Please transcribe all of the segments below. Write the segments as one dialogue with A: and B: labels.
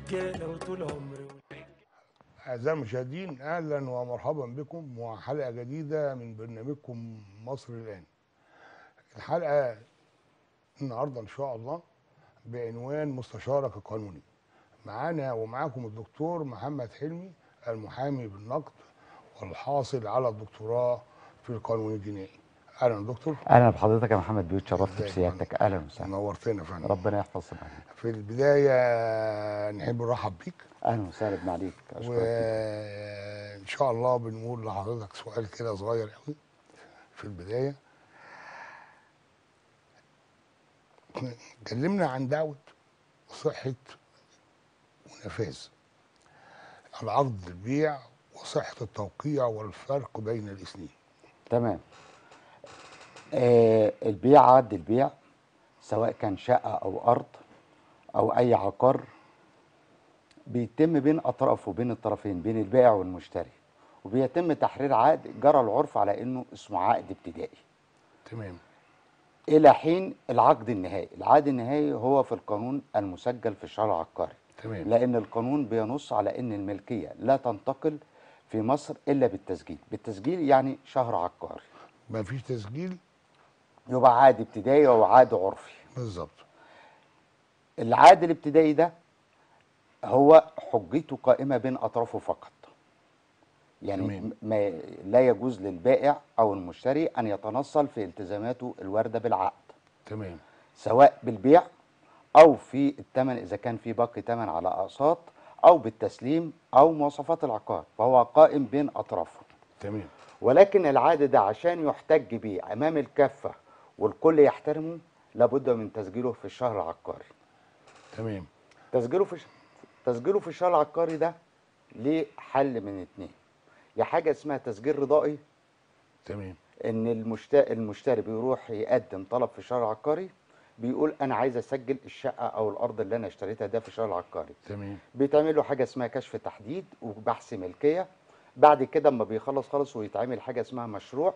A: رجاله وطول عمري
B: أعزائي المشاهدين أهلا ومرحبا بكم وحلقة جديدة من برنامجكم مصر الآن الحلقة النهاردة إن شاء الله بعنوان مستشارك القانوني معانا ومعاكم الدكتور محمد حلمي المحامي بالنقد والحاصل على الدكتوراه في القانون الجنائي أهلا دكتور
C: اهلا بحضرتك يا محمد بيوت شرفت
B: ازيك يا
C: بسيادتك اهلا وسهلا
B: نورتنا يا فندم
C: ربنا يحفظ سمعك
B: في البداية نحب نرحب بيك
C: اهلا وسهلا بمعاليك اشكرك جداً.
B: وان شاء الله بنقول لحضرتك سؤال كده صغير قوي في البدايه كلمنا عن دعوه صحه ونفاذ العقد البيع وصحه التوقيع والفرق بين الاثنين
C: تمام آه البيع عقد البيع سواء كان شقه او ارض او اي عقار بيتم بين اطراف وبين الطرفين بين البائع والمشتري وبيتم تحرير عقد جرى العرف على انه اسمه عقد ابتدائي
B: تمام
C: الى حين العقد النهائي العقد النهائي هو في القانون المسجل في الشرع العقاري
B: تمام
C: لان القانون بينص على ان الملكيه لا تنتقل في مصر الا بالتسجيل بالتسجيل يعني شهر عقاري
B: ما فيش تسجيل
C: يبقى عقد ابتدائي او عقد عرفي
B: بالظبط
C: العقد الابتدائي ده هو حجته قائمه بين اطرافه فقط يعني
B: تمام.
C: ما لا يجوز للبائع او المشتري ان يتنصل في التزاماته الوارده بالعقد
B: تمام
C: سواء بالبيع او في الثمن اذا كان في باقي ثمن على اقساط او بالتسليم او مواصفات العقار فهو قائم بين اطرافه
B: تمام
C: ولكن العقد ده عشان يحتج بيه امام الكافه والكل يحترمه لابد من تسجيله في الشهر العقاري
B: تمام
C: تسجيله في ش... تسجيله في الشهر العقاري ده ليه حل من اتنين يا حاجه اسمها تسجيل رضائي
B: تمام
C: ان المشت... المشتري بيروح يقدم طلب في الشهر العقاري بيقول انا عايز اسجل الشقه او الارض اللي انا اشتريتها ده في الشهر العقاري
B: تمام
C: بيتعمل له حاجه اسمها كشف تحديد وبحث ملكيه بعد كده اما بيخلص خالص ويتعمل حاجه اسمها مشروع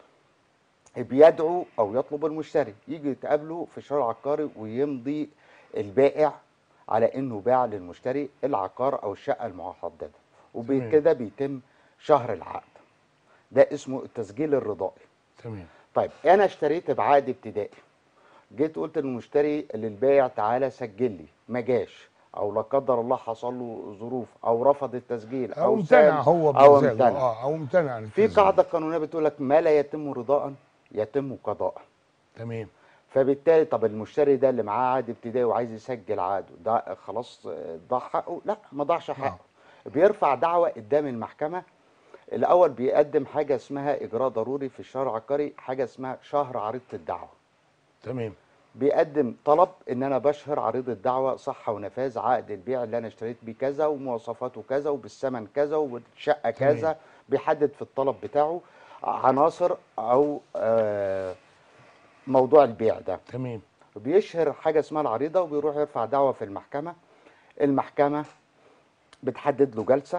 C: بيدعو او يطلب المشتري يجي يتقابلوا في الشهر العقاري ويمضي البائع على انه باع للمشتري العقار او الشقه المحدده
B: تمام.
C: وبكده بيتم شهر العقد ده اسمه التسجيل الرضائي
B: تمام
C: طيب انا اشتريت بعقد ابتدائي جيت قلت للمشتري للبائع تعالى سجل لي ما جاش او لا قدر الله حصل له ظروف او رفض التسجيل
B: او
C: او
B: امتنع
C: سال
B: هو
C: او
B: بمزاجه
C: امتنع
B: اه او امتنع عن
C: في
B: التسجيل.
C: قاعده قانونيه بتقول لك ما لا يتم رضاء يتم قضاء
B: تمام
C: فبالتالي طب المشتري ده اللي معاه عقد ابتدائي وعايز يسجل عقده ده خلاص آه، ضاع حقه لا ما ضاعش حقه بيرفع دعوى قدام المحكمه الاول بيقدم حاجه اسمها اجراء ضروري في الشهر العقاري حاجه اسمها شهر عريضه الدعوه
B: تمام
C: بيقدم طلب ان انا بشهر عريض الدعوه صحه ونفاذ عقد البيع اللي انا اشتريت بيه كذا ومواصفاته كذا وبالثمن كذا والشقه
B: تمام.
C: كذا بيحدد في الطلب بتاعه عناصر او آه، موضوع البيع ده
B: تمام
C: بيشهر حاجه اسمها العريضه وبيروح يرفع دعوه في المحكمه المحكمه بتحدد له جلسه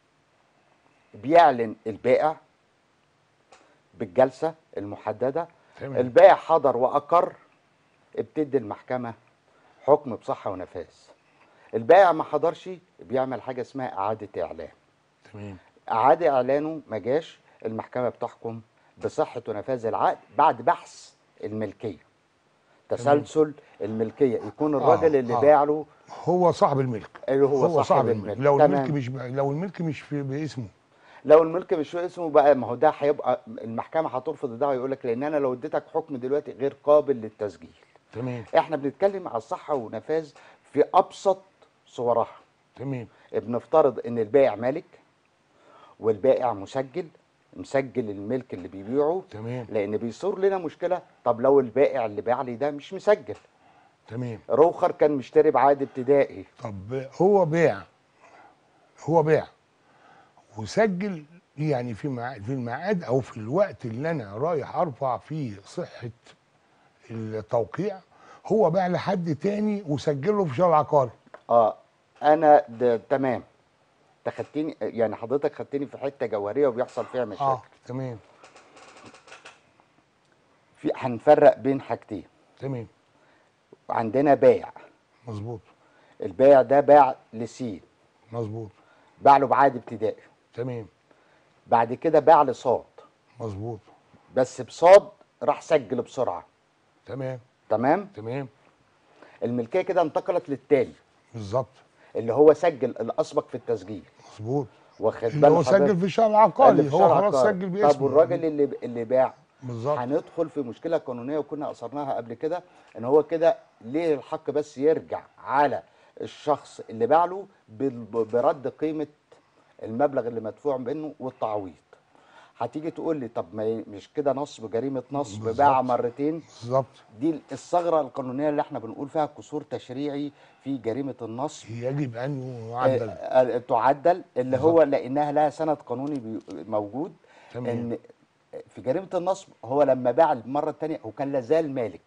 C: بيعلن البائع بالجلسه المحدده
B: تمام
C: البائع حضر واقر ابتدي المحكمه حكم بصحه ونفاذ البائع ما حضرش بيعمل حاجه اسمها اعاده اعلان
B: تمام
C: اعاده اعلانه ما جاش المحكمه بتحكم بصحه ونفاذ العقد بعد بحث الملكيه تسلسل الملكيه يكون الراجل اللي
B: آه.
C: باع له
B: هو صاحب الملك
C: اللي هو,
B: هو صاحب
C: الملك
B: الملك لو
C: تمام.
B: الملك مش ب... لو الملك مش في... باسمه
C: لو الملك مش في اسمه بقى ما هو ده هيبقى المحكمه هترفض الدعوه يقول لك لان انا لو اديتك حكم دلوقتي غير قابل للتسجيل
B: تمام
C: احنا بنتكلم على الصحه ونفاذ في ابسط صورها
B: تمام
C: بنفترض ان البائع مالك والبائع مسجل مسجل الملك اللي بيبيعه
B: تمام
C: لان بيصير لنا مشكله طب لو البائع اللي باع لي ده مش مسجل
B: تمام
C: روخر كان مشتري بعقد ابتدائي
B: طب هو بيع هو بيع وسجل يعني في ميعاد في الميعاد او في الوقت اللي انا رايح ارفع فيه صحه التوقيع هو باع لحد تاني وسجله في شهر عقاري
C: اه انا ده تمام انت خدتني يعني حضرتك خدتني في حته جوهريه وبيحصل فيها مشاكل
B: اه تمام
C: في هنفرق بين حاجتين
B: تمام
C: عندنا بايع
B: مظبوط
C: البائع ده باع لسين
B: مظبوط
C: باع له بعقد ابتدائي
B: تمام
C: بعد كده باع لصاد
B: مظبوط
C: بس بصاد راح سجل بسرعه
B: تمام
C: تمام
B: تمام
C: الملكيه كده انتقلت للتاني
B: بالظبط
C: اللي هو سجل الاسبق في التسجيل
B: مظبوط
C: واخد
B: اللي
C: بال
B: هو
C: حضرتك؟
B: سجل في الشهر
C: اللي
B: العقاري
C: في
B: هو
C: شرع
B: خلاص
C: عقاري.
B: سجل باسمه
C: طب والراجل اللي اللي باع
B: بالظبط
C: هندخل في مشكله قانونيه وكنا اثرناها قبل كده ان هو كده ليه الحق بس يرجع على الشخص اللي باع له بال- برد قيمه المبلغ اللي مدفوع منه والتعويض هتيجي تقول لي طب ما ي- مش كده نصب جريمه نصب
B: بالظبط.
C: باع مرتين
B: بالظبط
C: دي الثغره القانونيه اللي احنا بنقول فيها قصور تشريعي في جريمه النصب
B: يجب ان يعدل
C: آه، آه، تعدل اللي هو لانها لها سند قانوني بي- موجود
B: تمام.
C: ان في جريمه النصب هو لما باع المره الثانيه هو كان لازال مالك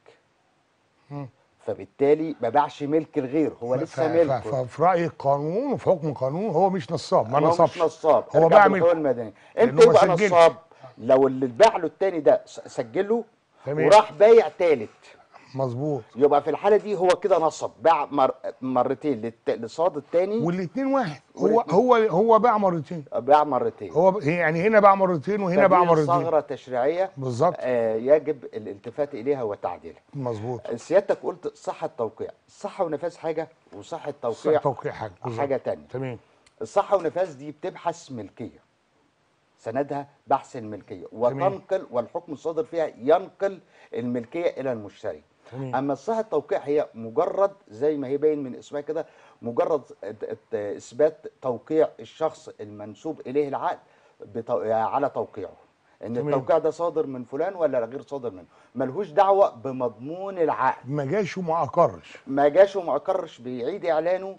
B: مم.
C: فبالتالي ما باعش ملك الغير هو
B: ف-
C: لسه
B: ف-
C: ملكه
B: ففي راي القانون وفي حكم القانون هو مش نصاب ما
C: هو مش
B: نصبش
C: نصاب
B: هو
C: ارجع
B: باع
C: بالقانون
B: ملك
C: المدني
B: لأن
C: امتى
B: هو
C: يبقى
B: سجلش.
C: نصاب لو اللي باع له الثاني ده س- سجله
B: تمام.
C: وراح بايع ثالث
B: مظبوط
C: يبقى في الحاله دي هو كده نصب باع مر... مرتين للت... لصاد الثاني
B: والاثنين واحد هو
C: والاتنين.
B: هو هو باع مرتين
C: باع مرتين
B: هو ب- يعني هنا باع مرتين وهنا باع
C: فدي
B: مرتين
C: ثغره تشريعيه
B: بالظبط
C: آه يجب الالتفات اليها وتعديلها
B: مظبوط
C: سيادتك قلت صحه توقيع صحه ونفاذ حاجه وصحه
B: صح
C: توقيع
B: توقيع حاجه بالظبط.
C: حاجه تانية
B: تمام
C: الصحه والنفاذ دي بتبحث ملكيه سندها بحث الملكيه وتنقل والحكم الصادر فيها ينقل الملكيه الى المشتري
B: تمام.
C: اما الصحه التوقيع هي مجرد زي ما هي باين من اسمها كده مجرد ات- ات- اثبات توقيع الشخص المنسوب اليه العقد بتو... على توقيعه ان
B: تمام.
C: التوقيع ده صادر من فلان ولا غير صادر منه ملهوش دعوه بمضمون العقد
B: ما جاش وما اقرش
C: ما جاش وما اقرش بيعيد اعلانه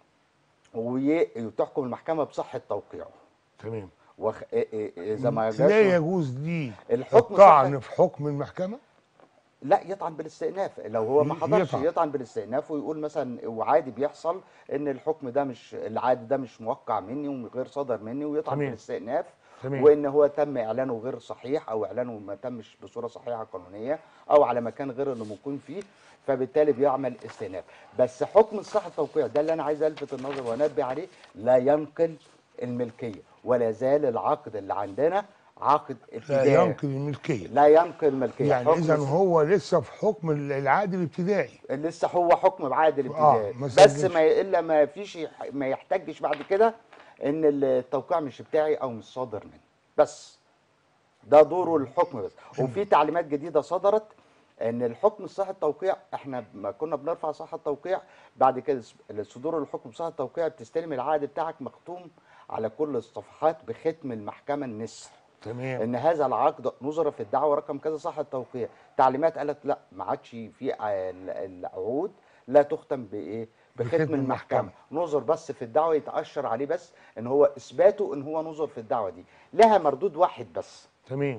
C: وي- وتحكم المحكمه بصحه توقيعه
B: تمام
C: وخ... إيه- إيه- اذا ما
B: لا
C: جاش
B: يجوز دي
C: الحكم
B: الطعن
C: صح-
B: في حكم المحكمه
C: لا يطعن بالاستئناف لو هو ما
B: ي-
C: حضرش
B: يطعن.
C: يطعن, بالاستئناف ويقول مثلا وعادي بيحصل ان الحكم ده مش العادي ده مش موقع مني وغير صادر مني ويطعن
B: تمام.
C: بالاستئناف
B: تمام.
C: وان هو تم اعلانه غير صحيح او اعلانه ما تمش بصوره صحيحه قانونيه او على مكان غير اللي مكون فيه فبالتالي بيعمل استئناف بس حكم الصحه التوقيع ده اللي انا عايز الفت النظر وانبه عليه لا ينقل الملكيه ولا زال العقد اللي عندنا عقد
B: لا
C: ابتدائي
B: ينقل الملكيه
C: لا ينقل الملكيه
B: يعني
C: حكم
B: اذا
C: الص-
B: هو لسه في حكم العقد الابتدائي
C: لسه هو حكم بعقد الابتدائي
B: ما
C: بس
B: سجلش.
C: ما الا ما فيش يح- ما يحتجش بعد كده ان التوقيع مش بتاعي او مش صادر مني بس ده دوره الحكم بس وفي تعليمات جديده صدرت ان الحكم الصحه التوقيع احنا ما كنا بنرفع صحه التوقيع بعد كده س- صدور الحكم صحه التوقيع بتستلم العقد بتاعك مختوم على كل الصفحات بختم المحكمه النسر
B: تمام
C: ان هذا العقد نظر في الدعوه رقم كذا صح التوقيع تعليمات قالت لا ما عادش في ع- ال- العقود لا تختم بايه بختم
B: بختم
C: المحكمه
B: المحكمة.
C: نظر بس في الدعوه يتاشر عليه بس ان هو اثباته ان هو نظر في الدعوه دي لها مردود واحد بس
B: تمام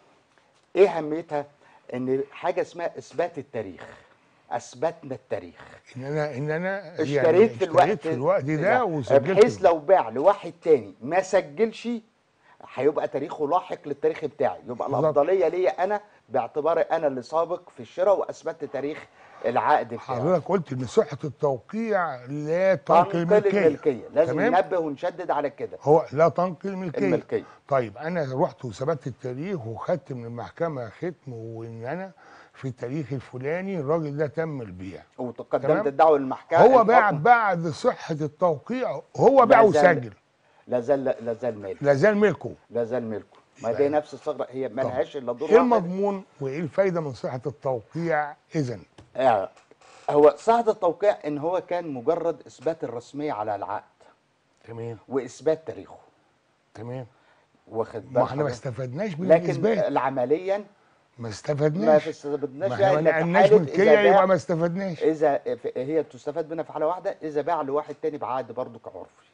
C: ايه اهميتها ان حاجه اسمها اثبات التاريخ اثبتنا التاريخ
B: ان انا ان انا
C: اشتريت في الوقت
B: اشتريت في الوقت
C: لا،
B: ده وسجلت
C: بحيث لو باع لواحد تاني ما سجلش هيبقى تاريخه لاحق للتاريخ بتاعي يبقى
B: بالظبط.
C: الافضليه ليا انا باعتباري انا اللي سابق في الشراء واثبتت تاريخ العقد بتاعي
B: حضرتك قلت ان صحه التوقيع لا تنقل
C: تنقل
B: الملكيه
C: الملكيه لازم
B: تمام؟
C: ننبه ونشدد على كده
B: هو لا تنقل الملكيه
C: الملكيه
B: طيب انا رحت وثبتت التاريخ وخدت من المحكمه ختم وان انا في التاريخ الفلاني الراجل ده تم البيع
C: وتقدمت
B: تمام؟
C: الدعوه للمحكمه
B: هو باع
C: الحكم
B: بعد صحه التوقيع هو باع
C: لا زال-
B: وسجل
C: لا زال لا زال مالك
B: لا زال ملكه
C: لا زال ملكه ما دي نفس الثغره هي ما
B: طب
C: لهاش الا دور
B: ايه
C: واحد
B: المضمون وايه الفايده من صحه التوقيع اذا
C: آه. هو صحة التوقيع ان هو كان مجرد اثبات الرسميه على العقد
B: تمام
C: واثبات تاريخه
B: تمام
C: واخد
B: ما
C: بال
B: احنا ما
C: حضرتك؟
B: استفدناش من
C: لكن
B: الاثبات
C: عمليا
B: ما
C: ما
B: استفدناش
C: استفدناش
B: ما
C: بقى
B: احنا ما
C: الا في
B: نقلناش
C: حاله
B: ملكيه
C: اذا
B: يبقى
C: باع
B: ما استفدناش
C: اذا هي تستفاد منها في حاله واحده اذا باع لواحد تاني بعقد برضه كعرفي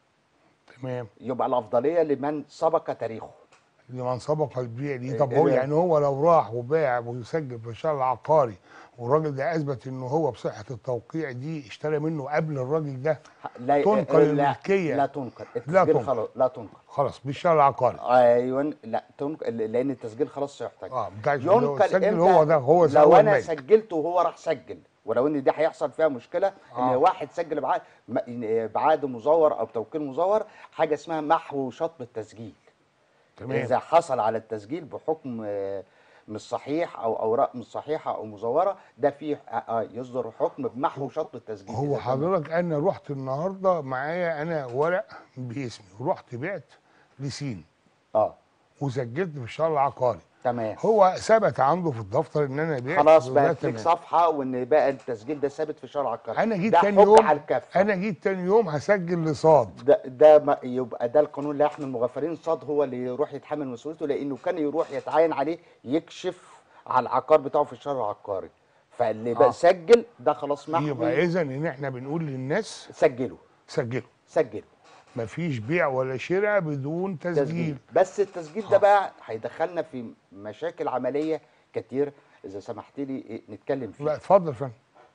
B: تمام
C: يبقى الافضليه لمن سبق تاريخه
B: لمن سبق البيع دي
C: إيه-
B: طب هو
C: إيه ده؟
B: يعني هو لو راح وباع ويسجل في الشهر العقاري والراجل ده اثبت ان هو بصحه التوقيع دي اشترى منه قبل الراجل ده
C: لا
B: تنقل
C: لا
B: الملكية.
C: لا تنقل
B: لا
C: التسجيل
B: تنقل.
C: خلاص لا تنقل
B: خلاص بالشهر العقاري
C: ايوه لا تنقل لان التسجيل خلاص يحتاج
B: اه بتاع اللي هو
C: ينقل
B: سجل
C: امتى
B: هو ده هو
C: لو
B: هو
C: انا
B: المالك
C: سجلت وهو راح سجل ولو ان دي هيحصل فيها مشكله ان
B: آه.
C: واحد سجل بعقد م- بعقد مزور او توكيل مزور حاجه اسمها محو شطب التسجيل
B: تمام
C: اذا حصل على التسجيل بحكم آه، مش صحيح او اوراق مش صحيحه او مزوره ده فيه آه، آه، يصدر حكم بمحو شطب التسجيل
B: هو
C: إذا تم-
B: حضرتك انا رحت النهارده معايا انا ورق باسمي ورحت بعت لسين
C: اه
B: وسجلت في الشهر العقاري
C: تمام
B: هو ثبت عنده في الدفتر ان انا بعت
C: خلاص
B: وده
C: بقت لك
B: تمام.
C: صفحه وان بقى التسجيل ده ثابت في شرع القانون
B: انا جيت
C: ده
B: تاني
C: حكم
B: يوم
C: على الكافه
B: انا جيت تاني يوم هسجل لصاد
C: ده ده ما يبقى ده القانون لا يحمي المغفرين صاد هو اللي يروح يتحمل مسؤوليته لانه كان يروح يتعين عليه يكشف على العقار بتاعه في الشهر العقاري فاللي
B: آه.
C: بقى سجل ده خلاص
B: يبقى
C: محمي
B: اذا ان احنا بنقول للناس
C: سجله
B: سجلوا
C: سجله
B: مفيش بيع ولا شراء بدون تسجيل,
C: تسجيل بس التسجيل ده بقى هيدخلنا في مشاكل عمليه كتير اذا سمحت لي إيه، نتكلم
B: لا
C: فيها
B: اتفضل يا فندم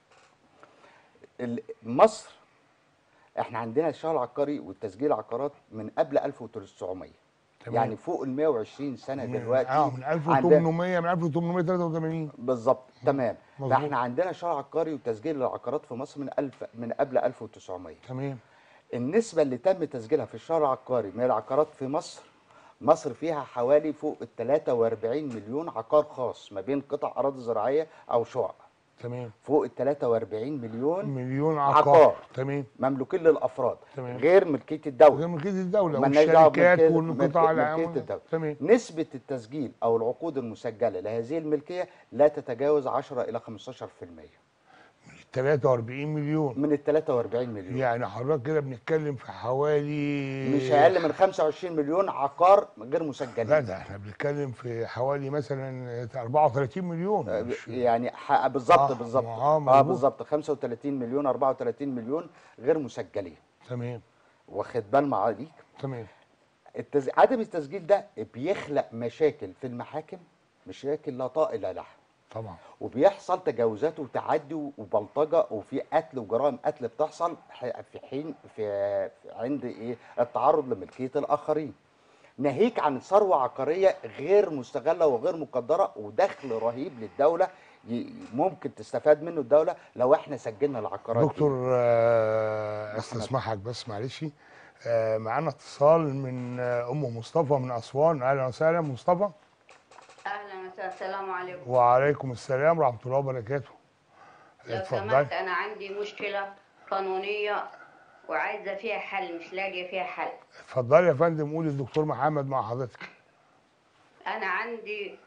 C: ال- مصر احنا عندنا الشهر العقاري والتسجيل العقارات من قبل 1900
B: تمام.
C: يعني فوق ال 120 سنه
B: من-
C: دلوقتي
B: اه من
C: عندنا-
B: 1800 من 1883
C: بالظبط تمام
B: مظبوط.
C: فاحنا عندنا شهر عقاري وتسجيل العقارات في مصر من 1000 من قبل 1900
B: تمام
C: النسبه اللي تم تسجيلها في الشهر العقاري من العقارات في مصر مصر فيها حوالي فوق ال 43 مليون عقار خاص ما بين قطع اراضي زراعيه او شقق
B: تمام
C: فوق ال 43 مليون
B: مليون عقار,
C: عقار.
B: تمام
C: مملوكين للافراد
B: تمام.
C: غير ملكيه الدوله
B: غير ملكيه الدوله
C: مالناش دعوه
B: والشركات
C: بملكية-
B: والقطاع
C: ملكية-
B: العام
C: ملكية الدولة.
B: تمام
C: نسبة التسجيل أو العقود المسجلة لهذه الملكية لا تتجاوز 10 إلى 15%
B: 43 مليون
C: من ال 43 مليون
B: يعني حضرتك كده بنتكلم في حوالي
C: مش أقل من 25 مليون عقار غير
B: لا
C: مسجلين
B: ده احنا بنتكلم في حوالي مثلا 34 مليون مش
C: يعني ح- بالظبط
B: آه،
C: بالظبط
B: آه،
C: اه
B: مظبوط.
C: بالظبط 35 مليون 34 مليون غير مسجلين
B: تمام
C: واخد بال معاليك
B: تمام
C: التز... عدم التسجيل ده بيخلق مشاكل في المحاكم مشاكل لا طائل لها
B: طبعا
C: وبيحصل تجاوزات وتعدي وبلطجه وفي قتل وجرائم قتل بتحصل ح- في حين في في- عند ايه التعرض لملكيه الاخرين ناهيك عن ثروه عقاريه غير مستغله وغير مقدره ودخل رهيب للدوله ي- ممكن تستفاد منه الدوله لو احنا سجلنا العقارات دي.
B: دكتور آه، استسمحك بس معلش آه، معانا اتصال من آه، ام مصطفى من اسوان اهلا وسهلا مصطفى
A: اهلا وسهلا السلام عليكم
B: وعليكم السلام ورحمه الله وبركاته
A: لو
B: اتفضلي.
A: سمحت انا عندي مشكله قانونيه وعايزه فيها حل مش لاقيه فيها حل
B: اتفضلي يا فندم قولي الدكتور محمد مع حضرتك
A: انا عندي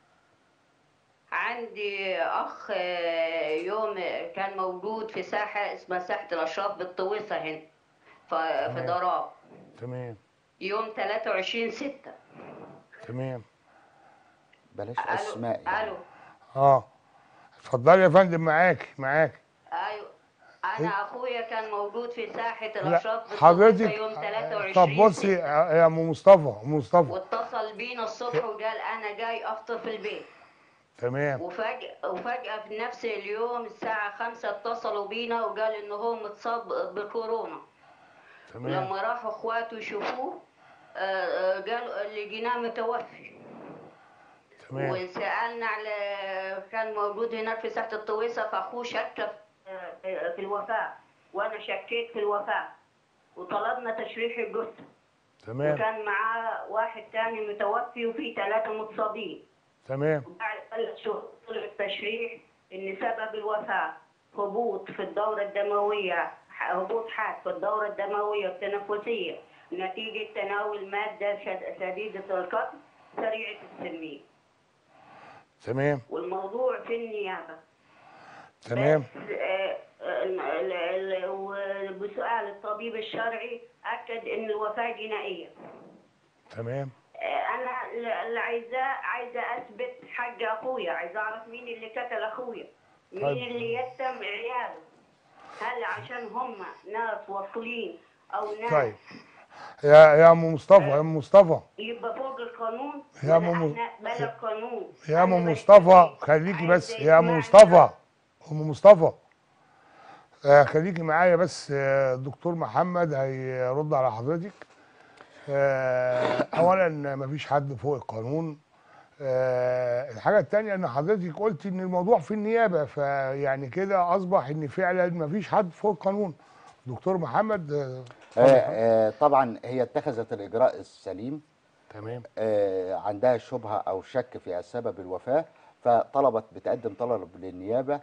A: عندي اخ آه، يوم كان موجود في ساحه اسمها ساحه الاشراف بالطويسه هنا ف- في
B: تمام.
A: ضراب
B: تمام
A: يوم 23 6
B: تمام
C: بلاش
A: الو
C: اسماء يعني.
A: الو
B: اه اتفضلي يا فندم معاك معاك
A: ايوه انا اخويا كان موجود في ساحه
B: لا
A: الاشراف بالطويسه
B: حضرتك
A: يوم 23
B: طب بصي
A: ستة.
B: يا ام مصطفى أم مصطفى
A: واتصل بينا الصبح وقال انا جاي افطر في البيت
B: تمام
A: وفجأة وفجأة في نفس اليوم الساعة خمسة اتصلوا بينا وقال إن هو متصاب بكورونا
B: تمام
A: لما راحوا إخواته يشوفوه آه، آه، قالوا لقيناه متوفي
B: تمام
A: وسألنا على كان موجود هناك في ساحة الطويسة فأخوه شك في في الوفاة وأنا شكيت في الوفاة وطلبنا تشريح الجثة
B: تمام
A: وكان معاه واحد تاني متوفي وفي ثلاثة متصابين
B: تمام
A: بعد ثلاث شهور طلع التشريح ان سبب الوفاه هبوط في الدوره الدمويه هبوط حاد في الدوره الدمويه التنفسيه نتيجه تناول ماده شد- شديده القتل سريعه السميه
B: تمام
A: والموضوع في النيابه
B: تمام
A: بس آه، ال- ال- ال- وبسؤال الطبيب الشرعي اكد ان الوفاه جنائيه
B: تمام
A: انا اللي عايزاه عايزه اثبت حق اخويا عايزه اعرف مين اللي قتل اخويا مين
B: طيب.
A: اللي يتم عياله هل عشان هم ناس واصلين او ناس
B: طيب يا يا ام مصطفى يا ام مصطفى
A: يبقى فوق القانون
B: يا
A: ولا
B: أم-
A: احنا بلا القانون
B: يا ام
A: أنا
B: مصطفى
A: بشتكي.
B: خليكي بس
A: عايزة
B: يا ام
A: يسمعني
B: مصطفى ام مصطفى آه خليكي معايا بس آه، الدكتور محمد هيرد على حضرتك آه اولا مفيش حد فوق القانون آه الحاجه الثانيه ان حضرتك قلت ان الموضوع في النيابه فيعني كده اصبح ان فعلا ما فيش حد فوق القانون دكتور محمد آه
C: آه،
B: اتفضل.
C: آه، طبعا هي اتخذت الاجراء السليم
B: تمام
C: آه، عندها شبهه او شك في سبب الوفاه فطلبت بتقدم طلب للنيابه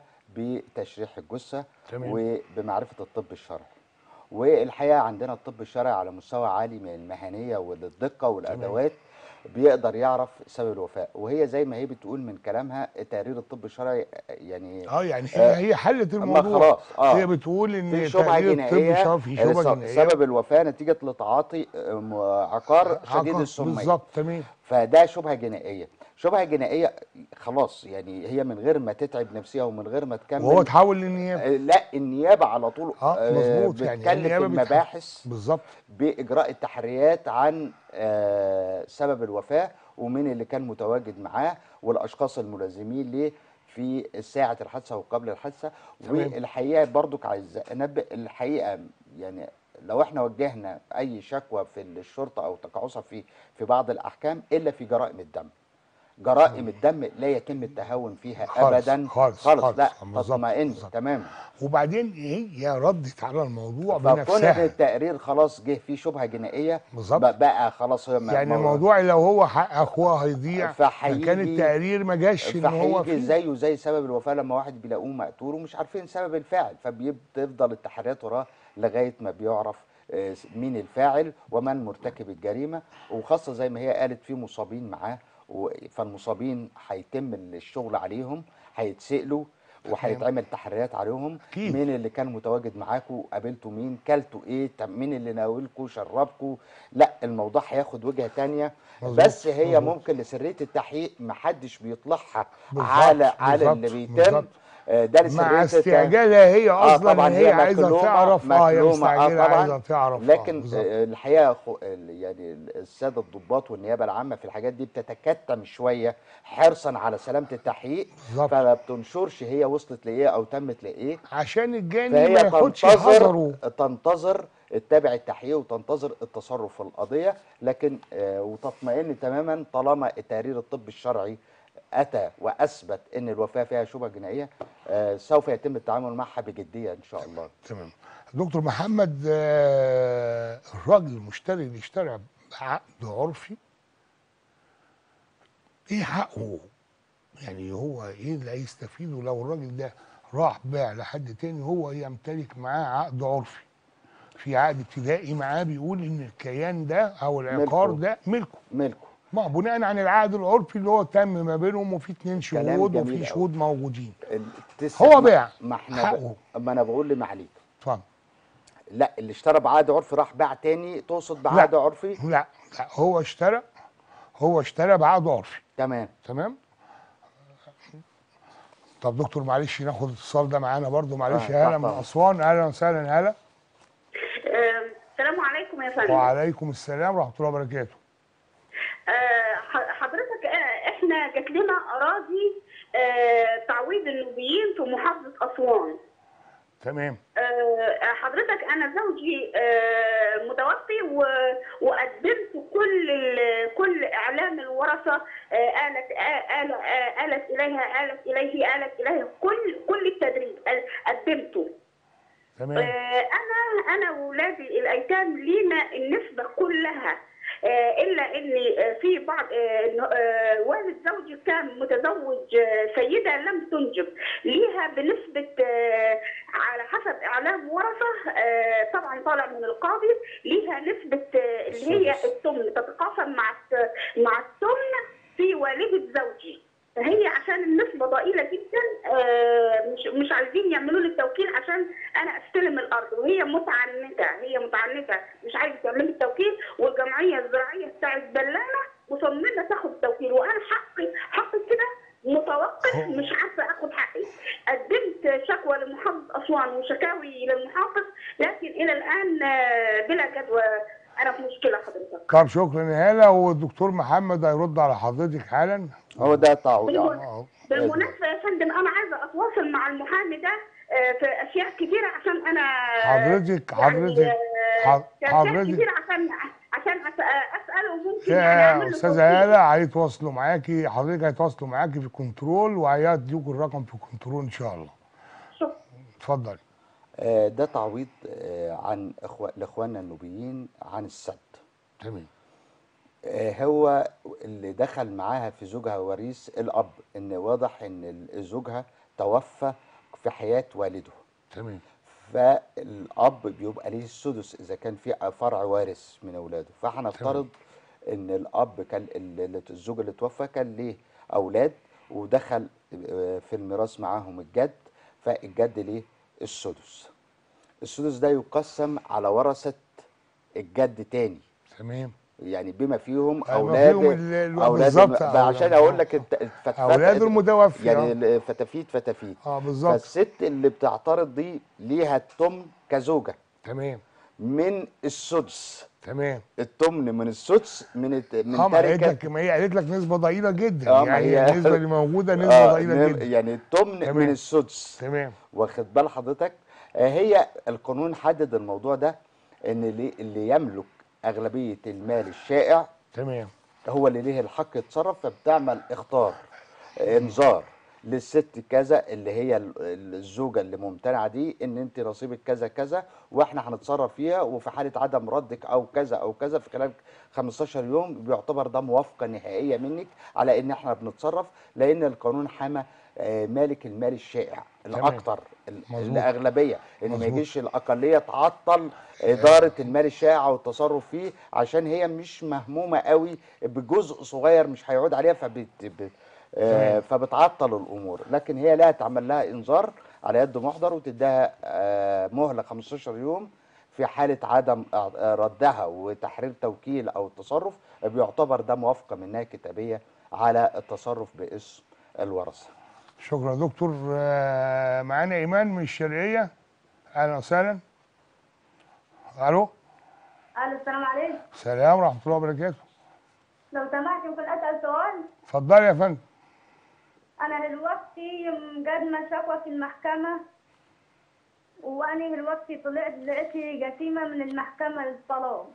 C: بتشريح الجثه
B: تمام.
C: وبمعرفه الطب الشرعي والحقيقه عندنا الطب الشرعي على مستوى عالي من المهنيه والدقه والادوات بيقدر يعرف سبب الوفاه وهي زي ما هي بتقول من كلامها تقرير الطب الشرعي يعني
B: اه يعني
C: آه،
B: هي هي حلت
C: أما
B: الموضوع
C: خلاص اه
B: هي بتقول ان
C: في شبهه
B: تقرير
C: جنائيه
B: الطب شرعي في
C: آه،
B: شبهه
C: س-
B: جنائيه
C: سبب الوفاه نتيجه لتعاطي آه، م- عقار شديد
B: عقد-
C: السميه
B: بالظبط تمام
C: فده شبهه جنائيه شبهه جنائيه خلاص يعني هي من غير ما تتعب نفسها ومن غير ما تكمل
B: وهو اتحول للنيابه
C: آه، لا النيابه على طول
B: اه
C: آه،
B: مظبوط يعني
C: بتكلف
B: النيابه بتح-
C: المباحث
B: بالظبط
C: باجراء التحريات عن آه، سبب الوفاه ومين اللي كان متواجد معاه والاشخاص الملازمين ليه في ساعه الحادثه وقبل الحادثه
B: تمام.
C: والحقيقه برضك عايز انبه الحقيقه يعني لو احنا وجهنا اي شكوى في الشرطه او تقاعسها في في بعض الاحكام الا في جرائم الدم جرائم الدم لا يتم التهاون فيها
B: خالص،
C: ابدا
B: خالص،
C: خالص
B: خالص،
C: لا
B: بالظبط،
C: تطمئن
B: بالظبط.
C: تماما
B: وبعدين هي ردت على الموضوع
C: فكون ان
B: بنفسها
C: التقرير خلاص جه فيه شبهه جنائيه
B: بالظبط.
C: بقى- بقى خلاص هو م-
B: يعني
C: مو-
B: الموضوع لو هو حق اخوها هيضيع
C: فهيجي-
B: فكان التقرير ما جاش ان هو
C: فهيجي
B: فيه
C: زيه زي سبب الوفاه لما واحد بيلاقوه مقتول ومش عارفين سبب الفاعل فبتفضل التحريات وراه لغايه ما بيعرف آه، مين الفاعل ومن مرتكب الجريمه وخاصه زي ما هي قالت في مصابين معاه و- فالمصابين هيتم الشغل عليهم هيتسالوا وهيتعمل تحريات عليهم
B: أكيد.
C: مين اللي كان متواجد معاكوا قابلتوا مين كلتوا ايه طب مين اللي ناولكوا شربكوا لا الموضوع هياخد وجهه تانية
B: مظبوط،
C: بس هي
B: مظبوط.
C: ممكن لسريه التحقيق محدش بيطلعها
B: بالظبط،
C: على على
B: بالظبط،
C: اللي بيتم
B: بالظبط.
C: آه، ده لسريه
B: مع
C: التحقيق.
B: استعجالها هي
C: آه
B: اصلا
C: طبعا
B: ان هي
C: هي
B: عايزه
C: مكلومة-
B: تعرف اه هي
C: مكلومة، آه
B: مستعجله
C: طبعاً.
B: عايزه تعرف آه،
C: لكن
B: بالظبط.
C: آه، الحقيقه خو- ال- يعني الساده الضباط والنيابه العامه في الحاجات دي بتتكتم شويه حرصا على سلامه التحقيق
B: بالظبط.
C: فما بتنشرش هي وصلت لايه او تمت لايه
B: عشان الجاني ما
C: فهي
B: ياخدش
C: تنتظر
B: حذره
C: تنتظر تتابع التحقيق وتنتظر التصرف في القضيه لكن آه، وتطمئن تماما طالما تقرير الطب الشرعي اتى واثبت ان الوفاه فيها شبهه جنائيه آه، سوف يتم التعامل معها بجديه ان شاء الله
B: تمام دكتور محمد آه، الراجل المشتري اللي اشترى بعقد عرفي ايه حقه يعني هو ايه اللي هيستفيده لو الراجل ده راح باع لحد تاني هو يمتلك معاه عقد عرفي في عقد ابتدائي معاه بيقول ان الكيان ده او العقار
C: ملكه.
B: ده ملكه
C: ملكه
B: ما هو بناء عن العقد العرفي اللي هو تم ما بينهم وفي اتنين
C: كلام
B: شهود
C: جميل
B: وفي
C: أوي.
B: شهود موجودين
C: التس-
B: هو باع
C: ما احنا
B: حقه.
C: ب... ما انا بقول لمعاليك
B: اتفضل
C: لا اللي اشترى بعقد عرفي راح باع تاني تقصد بعقد
B: لا.
C: عرفي
B: لا لا هو اشترى هو اشترى بعقد عرفي
C: تمام
B: تمام طب دكتور معلش ناخد الاتصال ده معانا برضو معلش
C: آه،
B: يا هلا
C: تحت
B: من
C: أمرك.
B: اسوان اهلا وسهلا هلا
A: آه، السلام عليكم يا فندم
B: وعليكم السلام ورحمه الله وبركاته
A: آه، ح- حضرتك آه، احنا جات لنا اراضي آه، تعويض النوبيين في محافظه اسوان
B: تمام
A: آه، حضرتك انا زوجي آه، متوفي و- وقدمت كل ال- كل اعلام الورثه آه، آلت آه، آل- آه، آلت اليها آلت اليه آلت اليه كل كل التدريب آه، قدمته
B: تمام
A: آه، انا انا واولادي الايتام لينا النسبه كلها آه، الا ان آه، في بعض آه، إن، آه، والد زوجي كان متزوج آه، سيده لم تنجب ليها بنسبه آه، على حسب اعلام ورثه آه، طبعا طالع من القاضي ليها نسبه آه، اللي هي
C: السدس.
A: الثمن تتقاسم مع الت- مع الثمن في والده زوجي فهي عشان النسبة ضئيلة جدا آه، مش مش عايزين يعملوا لي التوكيل عشان انا استلم الارض وهي متعنتة هي متعنتة مش عايزة تعمل لي التوكيل والجمعية الزراعية بتاعت بلانة مصممة تاخد التوكيل وانا حقي حقي كده متوقف
B: هو-
A: مش عارفة اخد حقي قدمت شكوى لمحافظة اسوان وشكاوي للمحافظ لكن الى الان آه، بلا جدوى انا في مشكلة حضرتك
B: طب شكرا يا هلا والدكتور محمد هيرد على حضرتك حالا
C: هو ده تعويض
A: بالمناسبة-
B: آه.
A: بالمناسبة يا فندم أنا عايزة أتواصل مع المحامي ده آه، في أشياء كتيرة عشان أنا
B: حضرتك-
A: يعني،
B: حضرتك-
A: آه،
B: حض-
A: في أشياء
B: حضرتك-
A: كتيرة عشان عشان أس- أسأل
D: اساله ممكن يعني اعمل
B: يا
D: له
B: استاذه
D: توصيل؟
B: هاله هيتواصلوا معاكي حضرتك هيتواصلوا معاكي في كنترول وهيديكوا الرقم في كنترول ان شاء الله
D: شكرا
B: اتفضل
C: آه، ده تعويض آه، عن إخوة لاخواننا النوبيين عن السد
B: تمام
C: آه، هو اللي دخل معاها في زوجها وريث الاب ان واضح ان ال- زوجها توفى في حياه والده
B: تمام
C: فالاب بيبقى ليه السدس اذا كان في فرع وارث من اولاده فهنفترض ان الاب كان ال- ال- الزوج اللي توفى كان ليه اولاد ودخل آه، في الميراث معاهم الجد فالجد ليه السدس السدس ده يقسم على ورثه الجد تاني
B: تمام
C: يعني بما فيهم
B: أيوة،
C: اولاد
B: فيهم ال- ال-
C: اولاد
B: بالظبط،
C: الم- عشان
B: أولاد-
C: اقول لك الت- الفتفت
B: اولاد المتوفي
C: يعني
B: آه.
C: ال- فتافيت فتافيت
B: اه بالظبط
C: فالست اللي بتعترض دي ليها التمن كزوجه
B: تمام
C: من السدس
B: تمام
C: التمن من السدس من الت- من
B: اه ما قالت
C: تركه
B: لك ما هي قالت لك نسبه ضئيله جدا
C: آه، ما
B: يعني
C: هي-
B: النسبه اللي موجوده نسبه
C: آه،
B: ضئيله
C: نم-
B: جدا
C: يعني التمن
B: تمام.
C: من السدس
B: تمام
C: واخد بال حضرتك آه، هي القانون حدد الموضوع ده ان اللي, اللي يملك اغلبيه المال الشائع
B: تمام
C: هو اللي ليه الحق يتصرف فبتعمل اختار انذار للست كذا اللي هي ال- الزوجه اللي ممتنعه دي ان انت نصيبك كذا كذا واحنا هنتصرف فيها وفي حاله عدم ردك او كذا او كذا في خلال 15 يوم بيعتبر ده موافقه نهائيه منك على ان احنا بنتصرف لان القانون حمى آه، مالك المال الشائع الاكثر ال-
B: مظبوط.
C: الاغلبيه ان ما
B: مظبوط.
C: يجيش الاقليه تعطل اداره المال الشائع والتصرف فيه عشان هي مش مهمومه قوي بجزء صغير مش هيعود عليها فبت ب- آه،
B: تمام.
C: فبتعطل الامور لكن هي لا تعمل لها انذار على يد محضر وتديها آه، مهله 15 يوم في حاله عدم آه، ردها وتحرير توكيل او التصرف بيعتبر ده موافقه منها كتابيه على التصرف باسم الورثه
B: شكرا يا دكتور آه، معانا ايمان من الشرقيه اهلا وسهلا الو
D: الو السلام عليكم
B: سلام ورحمه الله وبركاته
D: لو سمحت ممكن اسال سؤال
B: اتفضلي يا فندم
D: انا دلوقتي مقدمه شكوى في المحكمه وانا دلوقتي طلعت لقيت جسيمه من المحكمه للطلاق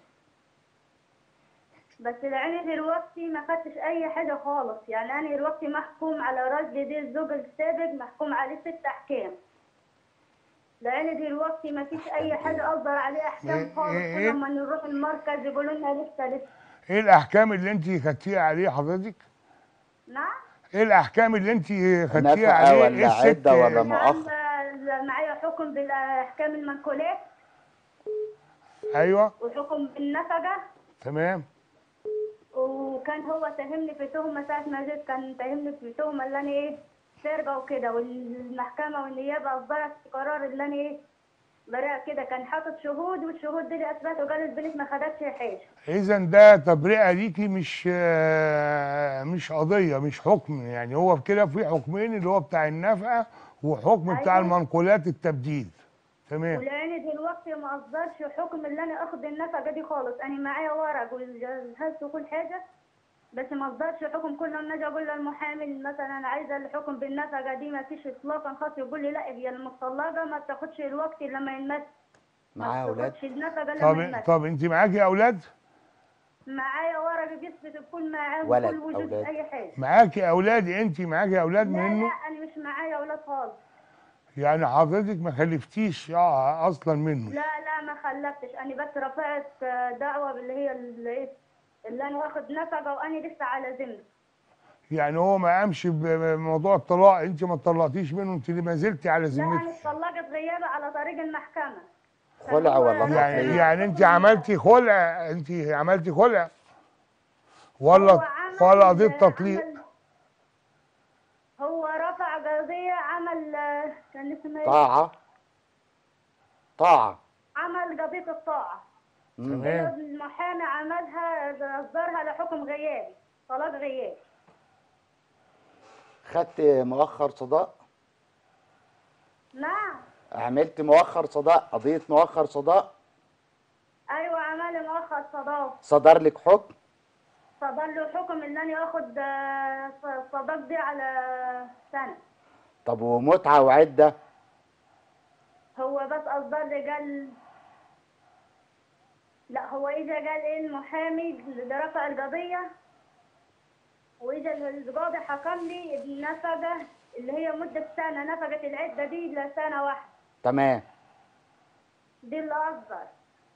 D: بس لاني دلوقتي ما خدتش اي حاجه خالص يعني انا دلوقتي محكوم على راجل دي الزوج السابق محكوم عليه ست احكام لان دلوقتي ما فيش اي حاجه اصدر عليه
B: إيه-
D: احكام خالص
B: إيه-
D: كل ما نروح المركز يقولوا لنا لسه لسه
B: ايه الاحكام اللي انت خدتيها عليه حضرتك
D: نعم
B: ايه الاحكام اللي انت خدتيها
C: نفقة
B: عليه
C: ولا
B: ايه الست
C: عدة ولا
D: أنا
C: مؤخر
D: عاملة- معايا حكم بالاحكام المنقولات
B: ايوه
D: وحكم بالنفقه
B: تمام
D: وكان هو تهمني في تهمه ساعه ما جيت كان تهمني في تهمه اللي انا ايه سرقه وكده والمحكمه والنيابه اصدرت قرار اللي انا ايه براءة كده كان حاطط شهود والشهود دي اللي اثبتوا قال البنت ما خدتش حاجه
B: اذا ده تبرئه ليكي مش آه، مش قضيه مش حكم يعني هو كده في حكمين اللي هو بتاع النفقه وحكم بتاع
D: أيوة.
B: المنقولات التبديل تمام
D: ولاني دلوقتي ما اصدرش حكم اللي انا اخد النفقه دي خالص انا معايا ورق وجهزت وكل حاجه بس ما اصدرش حكم كل ما اجي اقول للمحامي مثلا انا عايزه الحكم بالنفقه دي ما فيش اطلاقا خاص يقول لي لا هي المطلقه ما بتاخدش الوقت إلا لما ينمت
C: معاها
D: ما
C: اولاد
D: بتاخدش النفقه إلا لما
B: طب
D: ينمت
B: طب انت معاكي اولاد
D: معايا ورق بيثبت بكل معاه
C: ولد،
D: وكل وجود
C: أولاد.
D: اي حاجه
B: معاكي اولاد انت معاكي اولاد
D: لا
B: منه
D: لا انا مش معايا اولاد خالص
B: يعني حضرتك ما خلفتيش آه، اصلا منه
D: لا لا ما خلفتش انا بس رفعت آه، دعوه اللي هي اللي, إيه، اللي انا واخد نفقه وانا لسه على ذمه
B: يعني هو ما قامش بموضوع الطلاق انت ما طلقتيش منه انت ما زلتي على
D: لا انا
B: ذمته
D: اتطلقت غيابه على طريق المحكمه
C: خلع ولا
D: هو-
B: يعني
C: تطليق؟
B: يعني انت عملتي خلع انت عملتي خلع ولا
D: هو عمل-
B: ولا قضيه تطليق
D: عمل- هو رفع قضيه عمل آه، كان اسمها ايه؟
C: طاعه طاعه
D: عمل قضيه الطاعه
B: تمام
D: المحامي عملها اصدرها لحكم غيابي طلاق غيابي
C: خدت مؤخر صداق
D: نعم
C: عملت مؤخر صداق قضيه مؤخر صداق
D: ايوه عمل مؤخر صداق
C: صدر لك حكم
D: صدر له حكم ان انا اخد آه، صداق دي على سنه
C: طب ومتعه وعده
D: لا هو اجى قال ايه المحامي اللي رفع القضيه واجى القاضي حكم لي النفقه اللي هي مده سنه نفقه العده دي لسنه واحده
C: تمام
D: دي اللي اصدر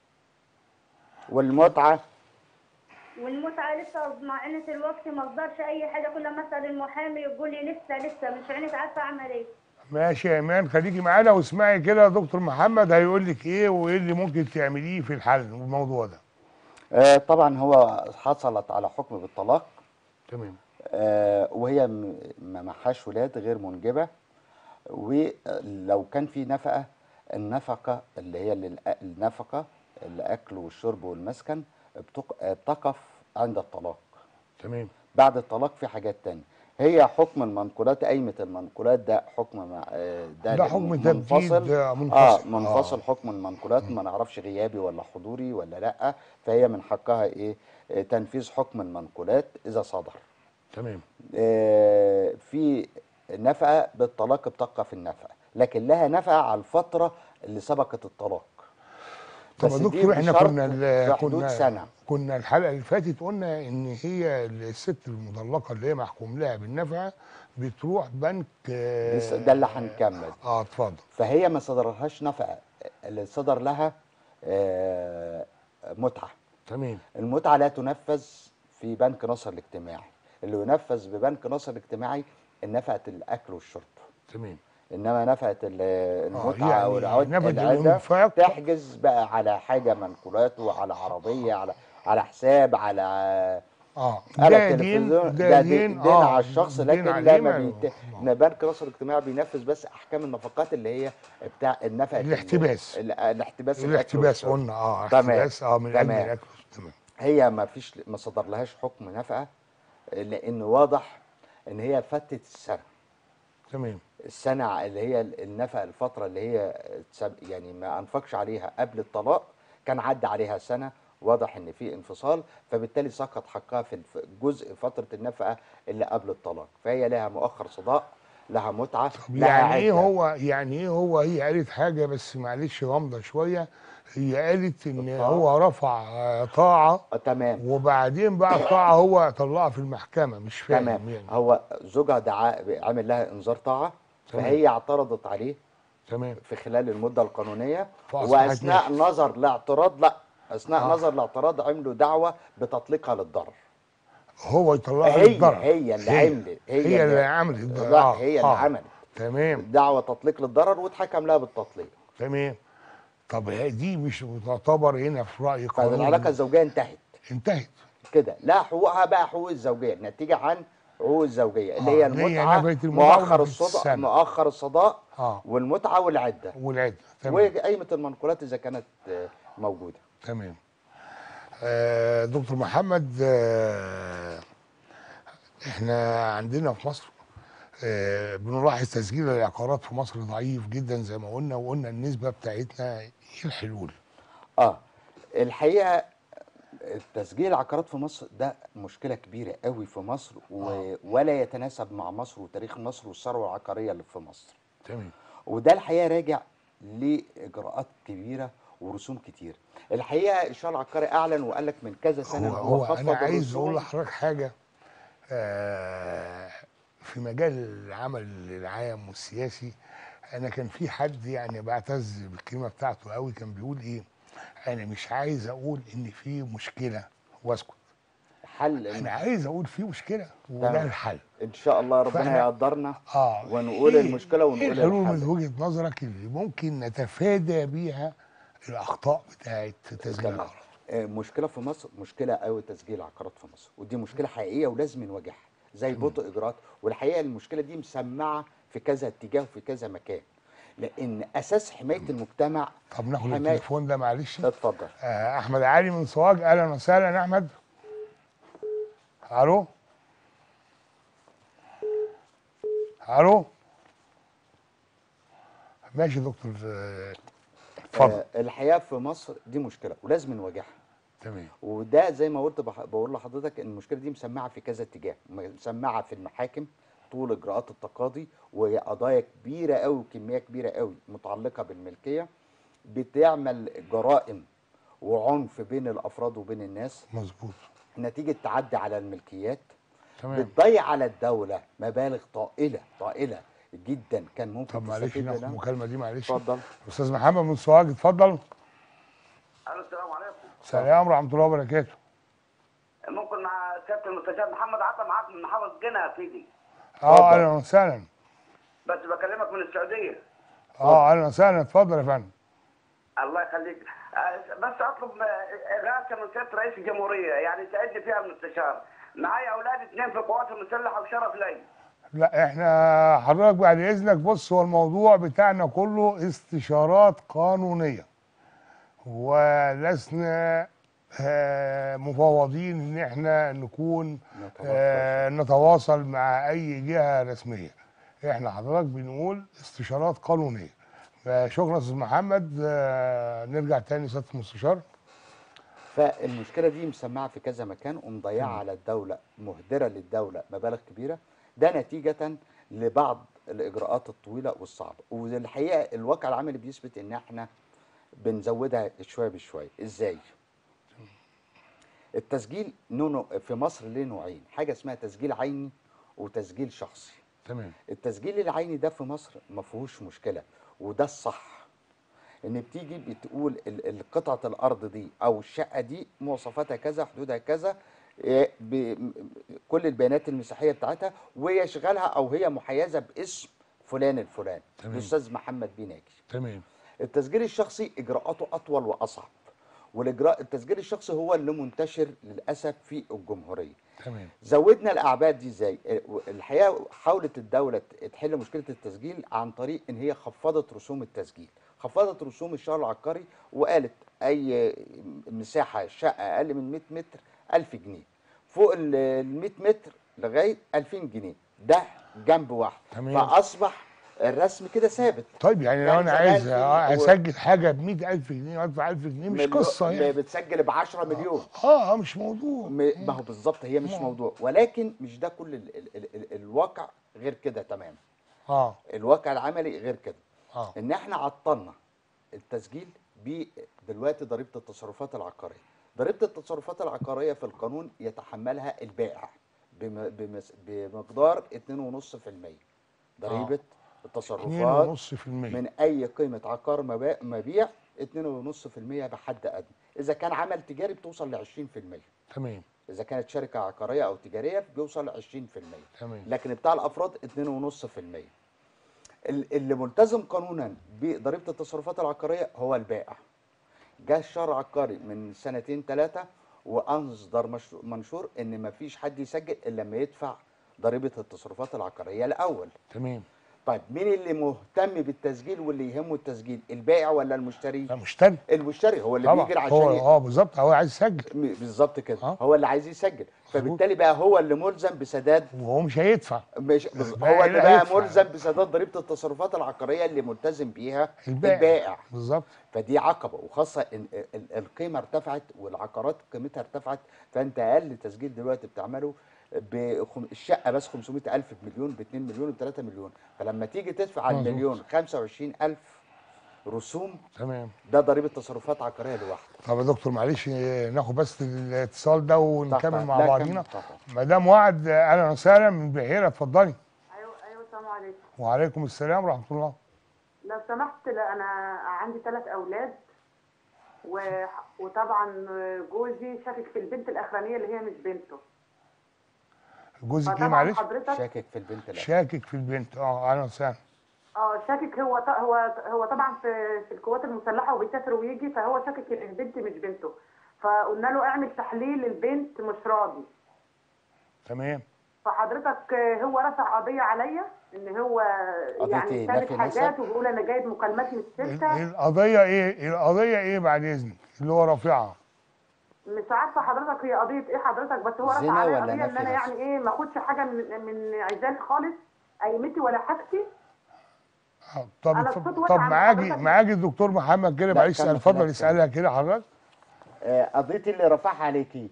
C: والمتعه
D: والمتعه لسه مع عينة الوقت ما اصدرش اي حاجه كل ما اسال المحامي يقول لي لسه لسه مش عينة عارفه اعمل ايه
B: ماشي يا ايمان خليكي معانا واسمعي كده يا دكتور محمد هيقول لك ايه وايه اللي ممكن تعمليه في الحل الموضوع ده
C: آه طبعا هو حصلت على حكم بالطلاق
B: تمام
C: آه وهي م- ما معهاش ولاد غير منجبه ولو كان في نفقه النفقه اللي هي للأ- النفقه الاكل والشرب والمسكن بتق- بتقف عند الطلاق
B: تمام
C: بعد الطلاق في حاجات تانية هي حكم المنقولات قايمة المنقولات ده حكم مع آه، ده,
B: ده حكم
C: منفصل
B: تبديد
C: اه
B: منفصل
C: منفصل حكم المنقولات ما نعرفش غيابي ولا حضوري ولا لا فهي من حقها ايه آه، تنفيذ حكم المنقولات اذا صدر
B: تمام
C: آه، في نفقة بالطلاق بتقع في النفقة لكن لها نفقة على الفترة اللي سبقت الطلاق
B: طب يا
C: بس دي
B: دكتور احنا
C: بشرط
B: كنا ال-
C: في حدود
B: كنا
C: سنة
B: كنا الحلقه اللي فاتت قلنا ان هي الست المطلقه اللي هي محكوم لها بالنفعه بتروح بنك آه،
C: لسه ده اللي هنكمل
B: اه اتفضل
C: فهي ما صدرلهاش نفقه اللي صدر لها آه، متعه
B: تمام
C: المتعه لا تنفذ في بنك نصر الاجتماعي اللي ينفذ ببنك نصر الاجتماعي نفقه الاكل والشرب
B: تمام
C: انما نفقه ال- المتعه
B: يعني
C: او العود
B: نفقة
C: العده
B: الإنفاق.
C: تحجز بقى على حاجه منقولات وعلى عربيه على على حساب على
B: اه
C: على
B: ده دين
C: التلفزيون
B: ده
C: ده
B: دين
C: دين, دين
B: آه،
C: على الشخص
B: دين
C: لكن
B: عليه
C: لما
B: ما-
C: بيت...
B: آه.
C: إن بنك مصر الاجتماعي بينفذ بس احكام النفقات اللي هي بتاع النفقه
B: الاحتباس.
C: ال- الاحتباس الأكل
B: الاحتباس
C: والشرب.
B: قلنا اه
C: تمام.
B: احتباس اه من اجل
C: تمام.
B: الاكل تمام
C: هي ما فيش ما صدرلهاش حكم نفقه لان واضح ان هي فاتت السنه
B: تمام
C: السنه اللي هي النفقه الفتره اللي هي تسب- يعني ما انفقش عليها قبل الطلاق كان عدى عليها سنه واضح ان في انفصال فبالتالي سقط حقها في الف- جزء فتره النفقه اللي قبل الطلاق فهي لها مؤخر صداق لها متعه
B: طب
C: لها
B: يعني ايه
C: عدة.
B: هو يعني ايه هو هي قالت حاجه بس معلش غامضه شويه هي قالت ان
C: الطاعة.
B: هو رفع آه، طاعه
C: آه، تمام
B: وبعدين بقى الطاعه هو طلعها في المحكمه مش فاهم
C: تمام
B: يعني
C: هو زوجها دعا عامل لها انذار طاعه
B: تمام.
C: فهي اعترضت عليه
B: تمام
C: في خلال المده القانونيه
B: فأصبحت
C: واثناء نظر الاعتراض لا اثناء
B: آه.
C: نظر الاعتراض عملوا دعوه بتطليقها للضرر
B: هو يطلعها
C: هي
B: للضرر
C: هي اللي
B: هي
C: عملت هي,
B: هي اللي عملت الضرر
C: لا
B: آه،
C: هي
B: آه.
C: اللي عملت
B: تمام
C: دعوه تطليق للضرر واتحكم لها بالتطليق
B: تمام طب هي دي مش تعتبر هنا في راي قانوني
C: فالعلاقه الزوجيه انتهت
B: انتهت
C: كده لا حقوقها بقى حقوق الزوجيه نتيجه عن حقوق الزوجيه اللي
B: آه،
C: هي
B: اللي هي
C: المتعه
B: نفقة المتعة
C: مؤخر
B: ونفقة
C: الصداق
B: السنة.
C: مؤخر الصداق
B: اه
C: والمتعه والعده
B: والعده تمام
C: وقيمه المنقولات اذا كانت آه، موجوده
B: تمام آه دكتور محمد آه احنا عندنا في مصر آه بنلاحظ تسجيل العقارات في مصر ضعيف جدا زي ما قلنا وقلنا النسبه بتاعتنا ايه الحلول
C: اه الحقيقه تسجيل العقارات في مصر ده مشكله كبيره قوي في مصر و... ولا يتناسب مع مصر وتاريخ مصر والثروه العقاريه اللي في مصر
B: تمام
C: وده الحقيقه راجع لاجراءات كبيره ورسوم كتير الحقيقه الشارع العقاري اعلن وقال لك من كذا سنه
B: هو, هو
C: خفض
B: انا عايز
C: الرسوم.
B: اقول لحضرتك حاجه آه في مجال العمل العام والسياسي انا كان في حد يعني بعتز بالكلمه بتاعته قوي كان بيقول ايه انا مش عايز اقول ان في مشكله واسكت
C: حل
B: انا عايز اقول في مشكله وده
C: تمام.
B: الحل
C: ان شاء الله ربنا
B: فإحنا-
C: يقدرنا
B: اه
C: ونقول
B: إيه-
C: المشكله
B: ايه
C: ونقول
B: الحلول من
C: الحل
B: وجهه نظرك اللي ممكن نتفادى بيها الاخطاء بتاعت تسجيل
C: تمام.
B: العقارات
C: آه، مشكله في مصر مشكله قوي تسجيل العقارات في مصر ودي مشكله حقيقيه ولازم نواجهها زي بطء اجراءات والحقيقه المشكله دي مسمعه في كذا اتجاه وفي كذا مكان لان اساس حمايه المجتمع
B: طب ناخد
C: حماية-
B: التليفون ده معلش
C: اتفضل
B: آه، احمد علي من سوهاج اهلا وسهلا يا احمد الو الو ماشي يا دكتور آه، اتفضل
C: آه، الحياه في مصر دي مشكله ولازم نواجهها
B: تمام
C: وده زي ما قلت بح- بقول لحضرتك ان المشكله دي مسمعه في كذا اتجاه مسمعه في المحاكم طول اجراءات التقاضي وهي قضايا كبيره قوي وكميه كبيره قوي متعلقه بالملكيه بتعمل جرائم وعنف بين الافراد وبين الناس
B: مظبوط
C: نتيجه تعدي على الملكيات
B: تمام
C: بتضيع على الدوله مبالغ طائله طائله جدا كان ممكن
B: طب معلش
C: تستفيد
B: ناخد
C: منها
B: المكالمه دي معلش
C: اتفضل
B: استاذ محمد من سوهاج اتفضل
E: الو السلام عليكم
B: سلام ورحمه الله وبركاته
E: ممكن مع سياده المستشار محمد عطا معاك من محافظه جنة سيدي
B: اه
C: اتفضل.
B: اهلا وسهلا
E: بس بكلمك من السعوديه
B: اه اهلا وسهلا اتفضل يا فندم
E: الله يخليك آه، بس اطلب آه، اغاثه من سياده رئيس الجمهوريه يعني يساعدني فيها المستشار معايا اولاد اثنين في القوات المسلحه وشرف لي
B: لا احنا حضرتك بعد اذنك بص هو الموضوع بتاعنا كله استشارات قانونيه ولسنا آه، مفوضين ان احنا نكون
C: نتواصل.
B: آه، نتواصل مع اي جهه رسميه احنا حضرتك بنقول استشارات قانونيه فشكرا استاذ محمد آه، نرجع تاني سياده المستشار
C: فالمشكله دي مسمعه في كذا مكان ومضيعه على الدوله مهدره للدوله مبالغ كبيره ده نتيجه لبعض الاجراءات الطويله والصعبه والحقيقه الواقع العملي بيثبت ان احنا بنزودها شويه بشويه ازاي التسجيل نونو في مصر ليه نوعين حاجه اسمها تسجيل عيني وتسجيل شخصي
B: تمام
C: التسجيل العيني ده في مصر ما فيهوش مشكله وده الصح ان بتيجي بتقول ال- ال- قطعه الارض دي او الشقه دي مواصفاتها كذا حدودها كذا إيه، ب- م- كل البيانات المساحيه بتاعتها ويشغلها او هي محيزه باسم فلان الفلاني
B: تمام.
C: الاستاذ محمد بيناجي
B: تمام
C: التسجيل الشخصي اجراءاته اطول واصعب والاجراء التسجيل الشخصي هو اللي منتشر للاسف في الجمهوريه
B: تمام
C: زودنا الاعباد دي ازاي الحقيقه حاولت الدوله تحل مشكله التسجيل عن طريق ان هي خفضت رسوم التسجيل خفضت رسوم الشهر العقاري وقالت اي مساحه شقه اقل من 100 متر 1000 جنيه فوق ال 100 متر لغايه 2000 جنيه ده جنب واحد
B: تمام.
C: فاصبح الرسم كده ثابت
B: طيب يعني لو
C: كان
B: انا
C: زمان
B: عايز
C: في-
B: آه، اسجل حاجه ب 100000 جنيه وادفع 1000 جنيه مش
C: مليون-
B: قصه يعني
C: بتسجل ب 10 مليون
B: اه اه مش موضوع
C: م- ما هو بالظبط هي مش
B: مم.
C: موضوع ولكن مش ده كل ال ال ال ال الواقع غير كده تماما
B: اه
C: الواقع العملي غير كده
B: اه
C: ان احنا عطلنا التسجيل ب دلوقتي ضريبه التصرفات العقاريه ضريبه التصرفات العقاريه في القانون يتحملها البائع بم- بمس- بمقدار 2.5% ضريبه التصرفات
B: 2.5%
C: من اي قيمه عقار مبا- مبيع 2.5% بحد ادنى اذا كان عمل تجاري بتوصل ل 20%
B: تمام
C: اذا كانت شركه عقاريه او تجاريه بيوصل ل 20%
B: تمام
C: لكن بتاع الافراد 2.5% ال- اللي ملتزم قانونا بضريبه التصرفات العقاريه هو البائع جه الشهر العقاري من سنتين ثلاثه واصدر مش- منشور ان مفيش حد يسجل الا لما يدفع ضريبه التصرفات العقاريه الاول
B: تمام
C: طيب مين اللي مهتم بالتسجيل واللي يهمه التسجيل البائع ولا المشتري
B: لا مشتري
C: المشتري هو اللي
B: طبعا
C: بيجري عشان
B: هو
C: ي-
B: اه بالظبط هو عايز يسجل
C: م- بالظبط كده
B: آه.
C: هو اللي عايز يسجل فبالتالي بقى هو اللي ملزم بسداد
B: وهو مش هيدفع
C: مش
B: البائع
C: هو اللي
B: اللي
C: بقى
B: هيدفع.
C: ملزم بسداد ضريبه التصرفات العقاريه اللي ملتزم بيها
B: البائع.
C: البائع
B: بالظبط
C: فدي عقبه وخاصه ان ال- ال- القيمه ارتفعت والعقارات قيمتها ارتفعت فانت اقل تسجيل دلوقتي بتعمله بخم... الشقه بس 500000 بمليون ب 2 مليون ب 3 مليون فلما تيجي تدفع على
B: مظبوط.
C: المليون 25000 رسوم
B: تمام
C: ده ضريبه تصرفات عقاريه لوحده
B: طب يا دكتور معلش آه، ناخد بس الاتصال ده ونكمل
C: طبعاً.
B: مع
C: لا،
B: بعضينا
C: كمل طبعاً.
B: مدام وعد آه، اهلا وسهلا من بحيره اتفضلي
F: ايوه ايوه السلام عليكم
B: وعليكم السلام ورحمه الله
F: لو سمحت لا انا عندي ثلاث اولاد و... وطبعا جوزي شاكك في البنت الاخرانيه اللي هي مش بنته
B: جوزك ايه
F: فطبعا
B: معلش
F: حضرتك
C: شاكك في البنت لا
B: شاكك في البنت اه اهلا وسهلا
F: اه شاكك هو ط... هو هو طبعا في في القوات المسلحه وبيسافر ويجي فهو شاكك ان البنت مش بنته فقلنا له اعمل تحليل البنت مش راضي
B: تمام
F: فحضرتك هو رفع قضيه عليا ان هو
C: قضية
F: يعني
C: إيه؟
F: سابت
C: نفي
F: حاجات
C: نسب؟
F: وبيقول انا جايب مكالمات من
B: ال-
F: الشركه
B: القضيه ايه القضيه ايه بعد اذنك اللي هو رافعها
F: مش عارفه حضرتك هي قضيه ايه حضرتك بس هو رفع
C: زنا
F: عليا
C: ولا
F: قضيه ان
C: نفي
F: انا يعني
C: نسب؟
F: ايه ما اخدش حاجه من من عزال خالص قيمتي ولا حاجتي
B: آه، طب
F: أنا
B: اتف-
F: الصوت
B: طب
F: واقع عند
B: معاجي
F: حضرتك.
B: معاجي الدكتور محمد كده
C: لا،
B: معلش
C: كمل
B: اتفضل
C: حضرتك.
B: اسالها كده حضرتك
C: آه، قضيتي اللي رفعها عليكي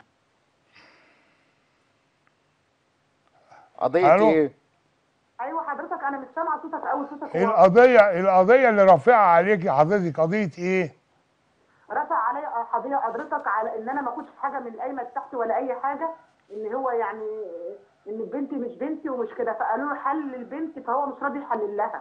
C: قضية
B: ألو؟
C: ايه؟
F: ايوه حضرتك انا مش سامعه صوتك قوي صوتك هو
B: القضيه القضيه اللي رافعها عليكي حضرتك قضيه ايه
F: رفع عليا قضيه حضرتك على ان انا ما كنتش حاجه من القايمه بتاعتي ولا اي حاجه ان هو يعني ان بنتي مش بنتي ومش كده فقالوا له حل للبنت فهو مش راضي يحلل لها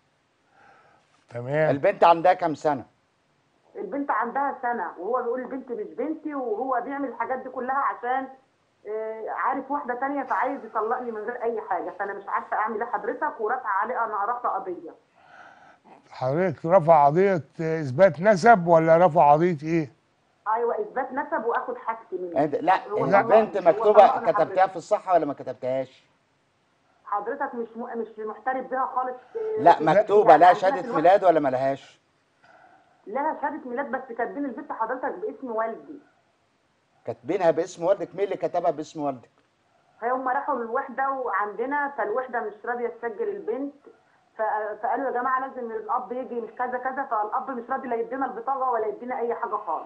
B: تمام
C: البنت عندها كام سنه
F: البنت عندها سنه وهو بيقول البنت مش بنتي وهو بيعمل الحاجات دي كلها عشان آه، عارف واحده تانية فعايز يطلقني من غير اي حاجه فانا مش عارفه اعمل ايه حضرتك ورافعه عليه انا رافعه قضيه
B: حضرتك رفع قضيه اثبات نسب ولا رفع قضيه ايه
F: ايوه اثبات نسب واخد حاجتي منه
C: انت لا
F: هو
C: البنت
F: طلقني- هو
C: مكتوبه
F: طلقني
C: كتبتها
F: حضرتك.
C: في الصحه ولا ما كتبتهاش
F: حضرتك مش م... مش محترف بيها خالص آه،
C: لا
F: يعني
C: مكتوبه
F: عندنا
C: لها
F: في
C: شهاده
F: الوقت-
C: ميلاد ولا ملهاش
F: لها شهاده ميلاد بس كاتبين البنت حضرتك باسم والدي
C: كاتبينها باسم والدك مين اللي كتبها باسم والدك
F: فهم راحوا الوحده وعندنا فالوحده مش راضيه تسجل البنت ف- فقالوا يا جماعه لازم الاب يجي مش كذا كذا فالاب مش راضي لا يدينا البطاقه ولا يدينا اي حاجه خالص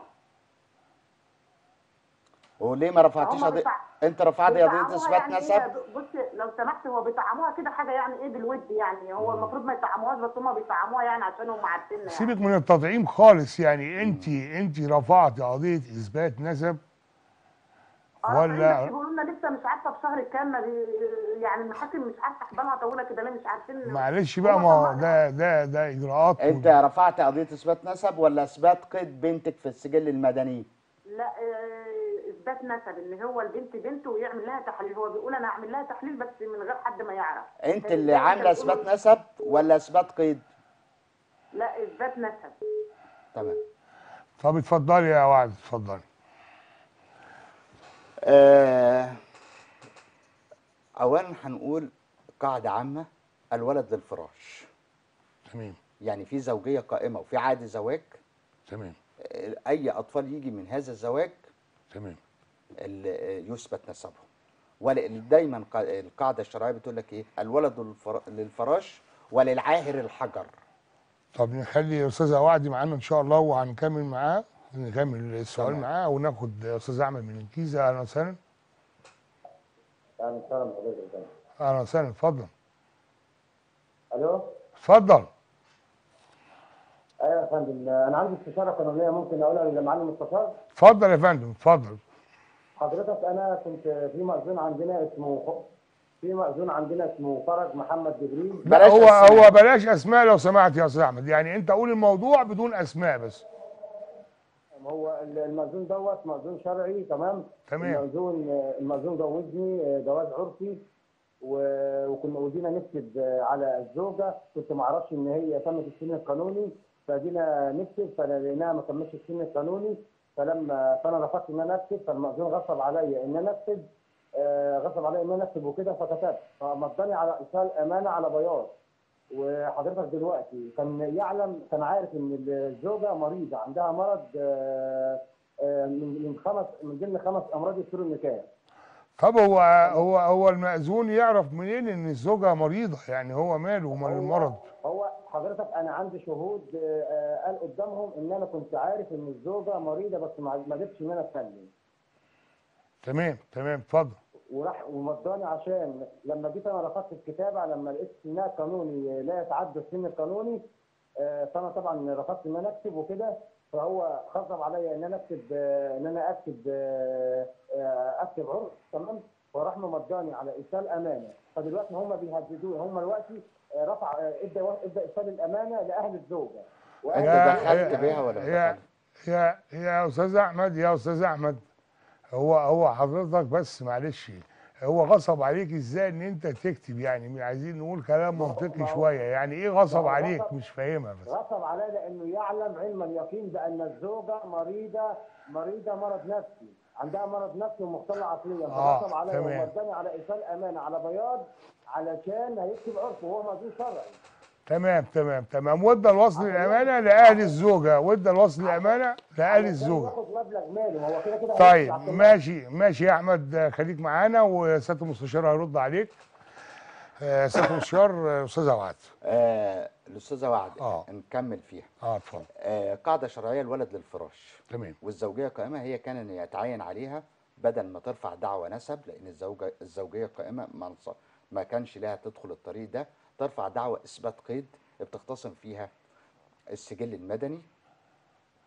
C: وليه ما رفعتيش
F: فهم
C: قضيه
F: بتاع-
C: انت رفعت قضيه
F: بيطعموها
C: اثبات
F: يعني
C: نسب
F: إيه؟ بص لو سمحت هو بيطعموها كده حاجه يعني ايه بالود يعني هو المفروض ما يطعموهاش بس هم بيطعموها يعني عشان هم عارفيننا يعني
B: سيبك من التطعيم خالص يعني انت انت رفعت قضيه اثبات نسب
F: اه
B: ولا-
F: ولا بيقولوا لنا لسه مش عارفه في شهر كام ما بي- يعني المحاكم مش عارفه احبالها طويله كده ليه مش عارفين
B: معلش بقى
F: هو
B: ما هو
F: طلقنا.
B: ده ده ده اجراءات
C: انت رفعت قضيه اثبات نسب ولا اثبات قيد بنتك في السجل المدني
F: لا آه، اثبات نسب ان هو البنت بنته ويعمل لها تحليل هو بيقول انا اعمل لها تحليل بس من غير حد ما يعرف
C: انت
F: زي
C: اللي
F: ما
C: عامله
F: بتقول-
C: اثبات نسب ولا اثبات قيد
F: لا اثبات نسب
C: تمام
B: طب اتفضلي يا وعد اتفضلي
C: آه، اولا هنقول قاعده عامه الولد للفراش
B: تمام
C: يعني في زوجيه قائمه وفي عقد زواج
B: تمام
C: آه، اي اطفال يجي من هذا الزواج
B: تمام
C: ال- يثبت نسبه ولان دايما قا- القاعده الشرعيه بتقول لك ايه الولد للفر- للفراش وللعاهر الحجر
B: طب نخلي استاذه وعدي معانا ان شاء الله وهنكمل معاه نكمل السؤال
C: تمام.
B: معاه وناخد استاذ احمد من الجيزه اهلا وسهلا
G: يعني سلام حضرتك
B: اهلا وسهلا اتفضل
G: الو
B: اتفضل
G: ايوه يا فندم انا عندي استشاره قانونيه ممكن اقولها للمعلم المستشار
B: اتفضل يا فندم اتفضل
G: حضرتك انا كنت في مأذون عندنا اسمه في مأذون عندنا اسمه فرج محمد جبريل
B: لا
C: بلاش
B: هو
C: أسماء.
B: هو بلاش اسماء لو سمحت يا استاذ احمد يعني انت قول الموضوع بدون اسماء بس
G: هو المأذون دوت مأذون شرعي تمام
B: تمام.
G: المأذون المأذون جوزني جواز عرفي و- وكنا ودينا نكتب على الزوجه كنت ما اعرفش ان هي تمت السن القانوني فدينا نكتب فلقيناها ما تمتش السن القانوني فلما فانا رفضت ان انا اكتب فالمأذون غصب عليا ان انا اكتب آه، غصب عليا ان انا اكتب وكده فكتبت فمضاني على ايصال امانه على بياض وحضرتك دلوقتي كان يعلم كان عارف ان الزوجه مريضه عندها مرض آه، آه، من من خمس من ضمن خمس امراض يصيروا النكاح
B: طب هو هو هو المأذون يعرف منين ان الزوجه مريضه يعني هو ماله ومال المرض
G: هو حضرتك انا عندي شهود آه، آه، قال قدامهم ان انا كنت عارف ان الزوجه مريضه بس ما ما قدرتش ان انا اتكلم
B: تمام تمام اتفضل
G: وراح ومضاني عشان لما جيت انا رفضت الكتابه لما لقيت سنها قانوني لا يتعدى السن القانوني آه، فانا طبعا رفضت ان انا اكتب وكده فهو غضب عليا ان انا اكتب آه، ان انا اكتب آه، آه، اكتب عرف تمام فراح مضاني على ايصال امانه فدلوقتي هم بيهددوني هم دلوقتي آه، رفع آه، ادى ادى ايصال الامانه لاهل الزوجه وأهل
C: أنت
G: الزوجة-
C: دخلت بيها ولا ما
B: يا
C: دخلت؟
B: يا يا استاذ احمد يا استاذ احمد هو هو حضرتك بس معلش هو غصب عليك ازاي ان انت تكتب يعني عايزين نقول كلام منطقي شويه يعني ايه غصب
G: ما هو
B: عليك
G: غصب-
B: مش فاهمها بس
G: غصب عليه لانه يعلم علم اليقين بان الزوجه مريضه مريضه مرض نفسي عندها مرض نفسي ومختله عقليا
B: آه،
G: فغصب عليه
B: تمام.
G: ومداني على ايصال امانه على بياض علشان هيكتب عرف وهو مأذون شرعي
B: تمام تمام تمام وادى الوصل الامانه لاهل الزوجه وادى الوصل الامانه لاهل
G: علشان
B: الزوجه
G: ياخد مبلغ مالي ما هو كده كده
B: طيب
G: هيدفع كمان.
B: ماشي ماشي يا احمد آه، خليك معانا وسياده المستشار هيرد عليك آه، سياده المستشار آه، استاذ وعد
C: آه، الاستاذه وعد
B: آه.
C: نكمل فيها
B: اه اتفضل
C: آه، قاعده شرعيه الولد للفراش
B: تمام
C: والزوجيه قائمه هي كان ان يتعين عليها بدل ما ترفع دعوى نسب لان الزوجه الزوجيه قائمه ما نص- ما كانش لها تدخل الطريق ده ترفع دعوى اثبات قيد بتختصم فيها السجل المدني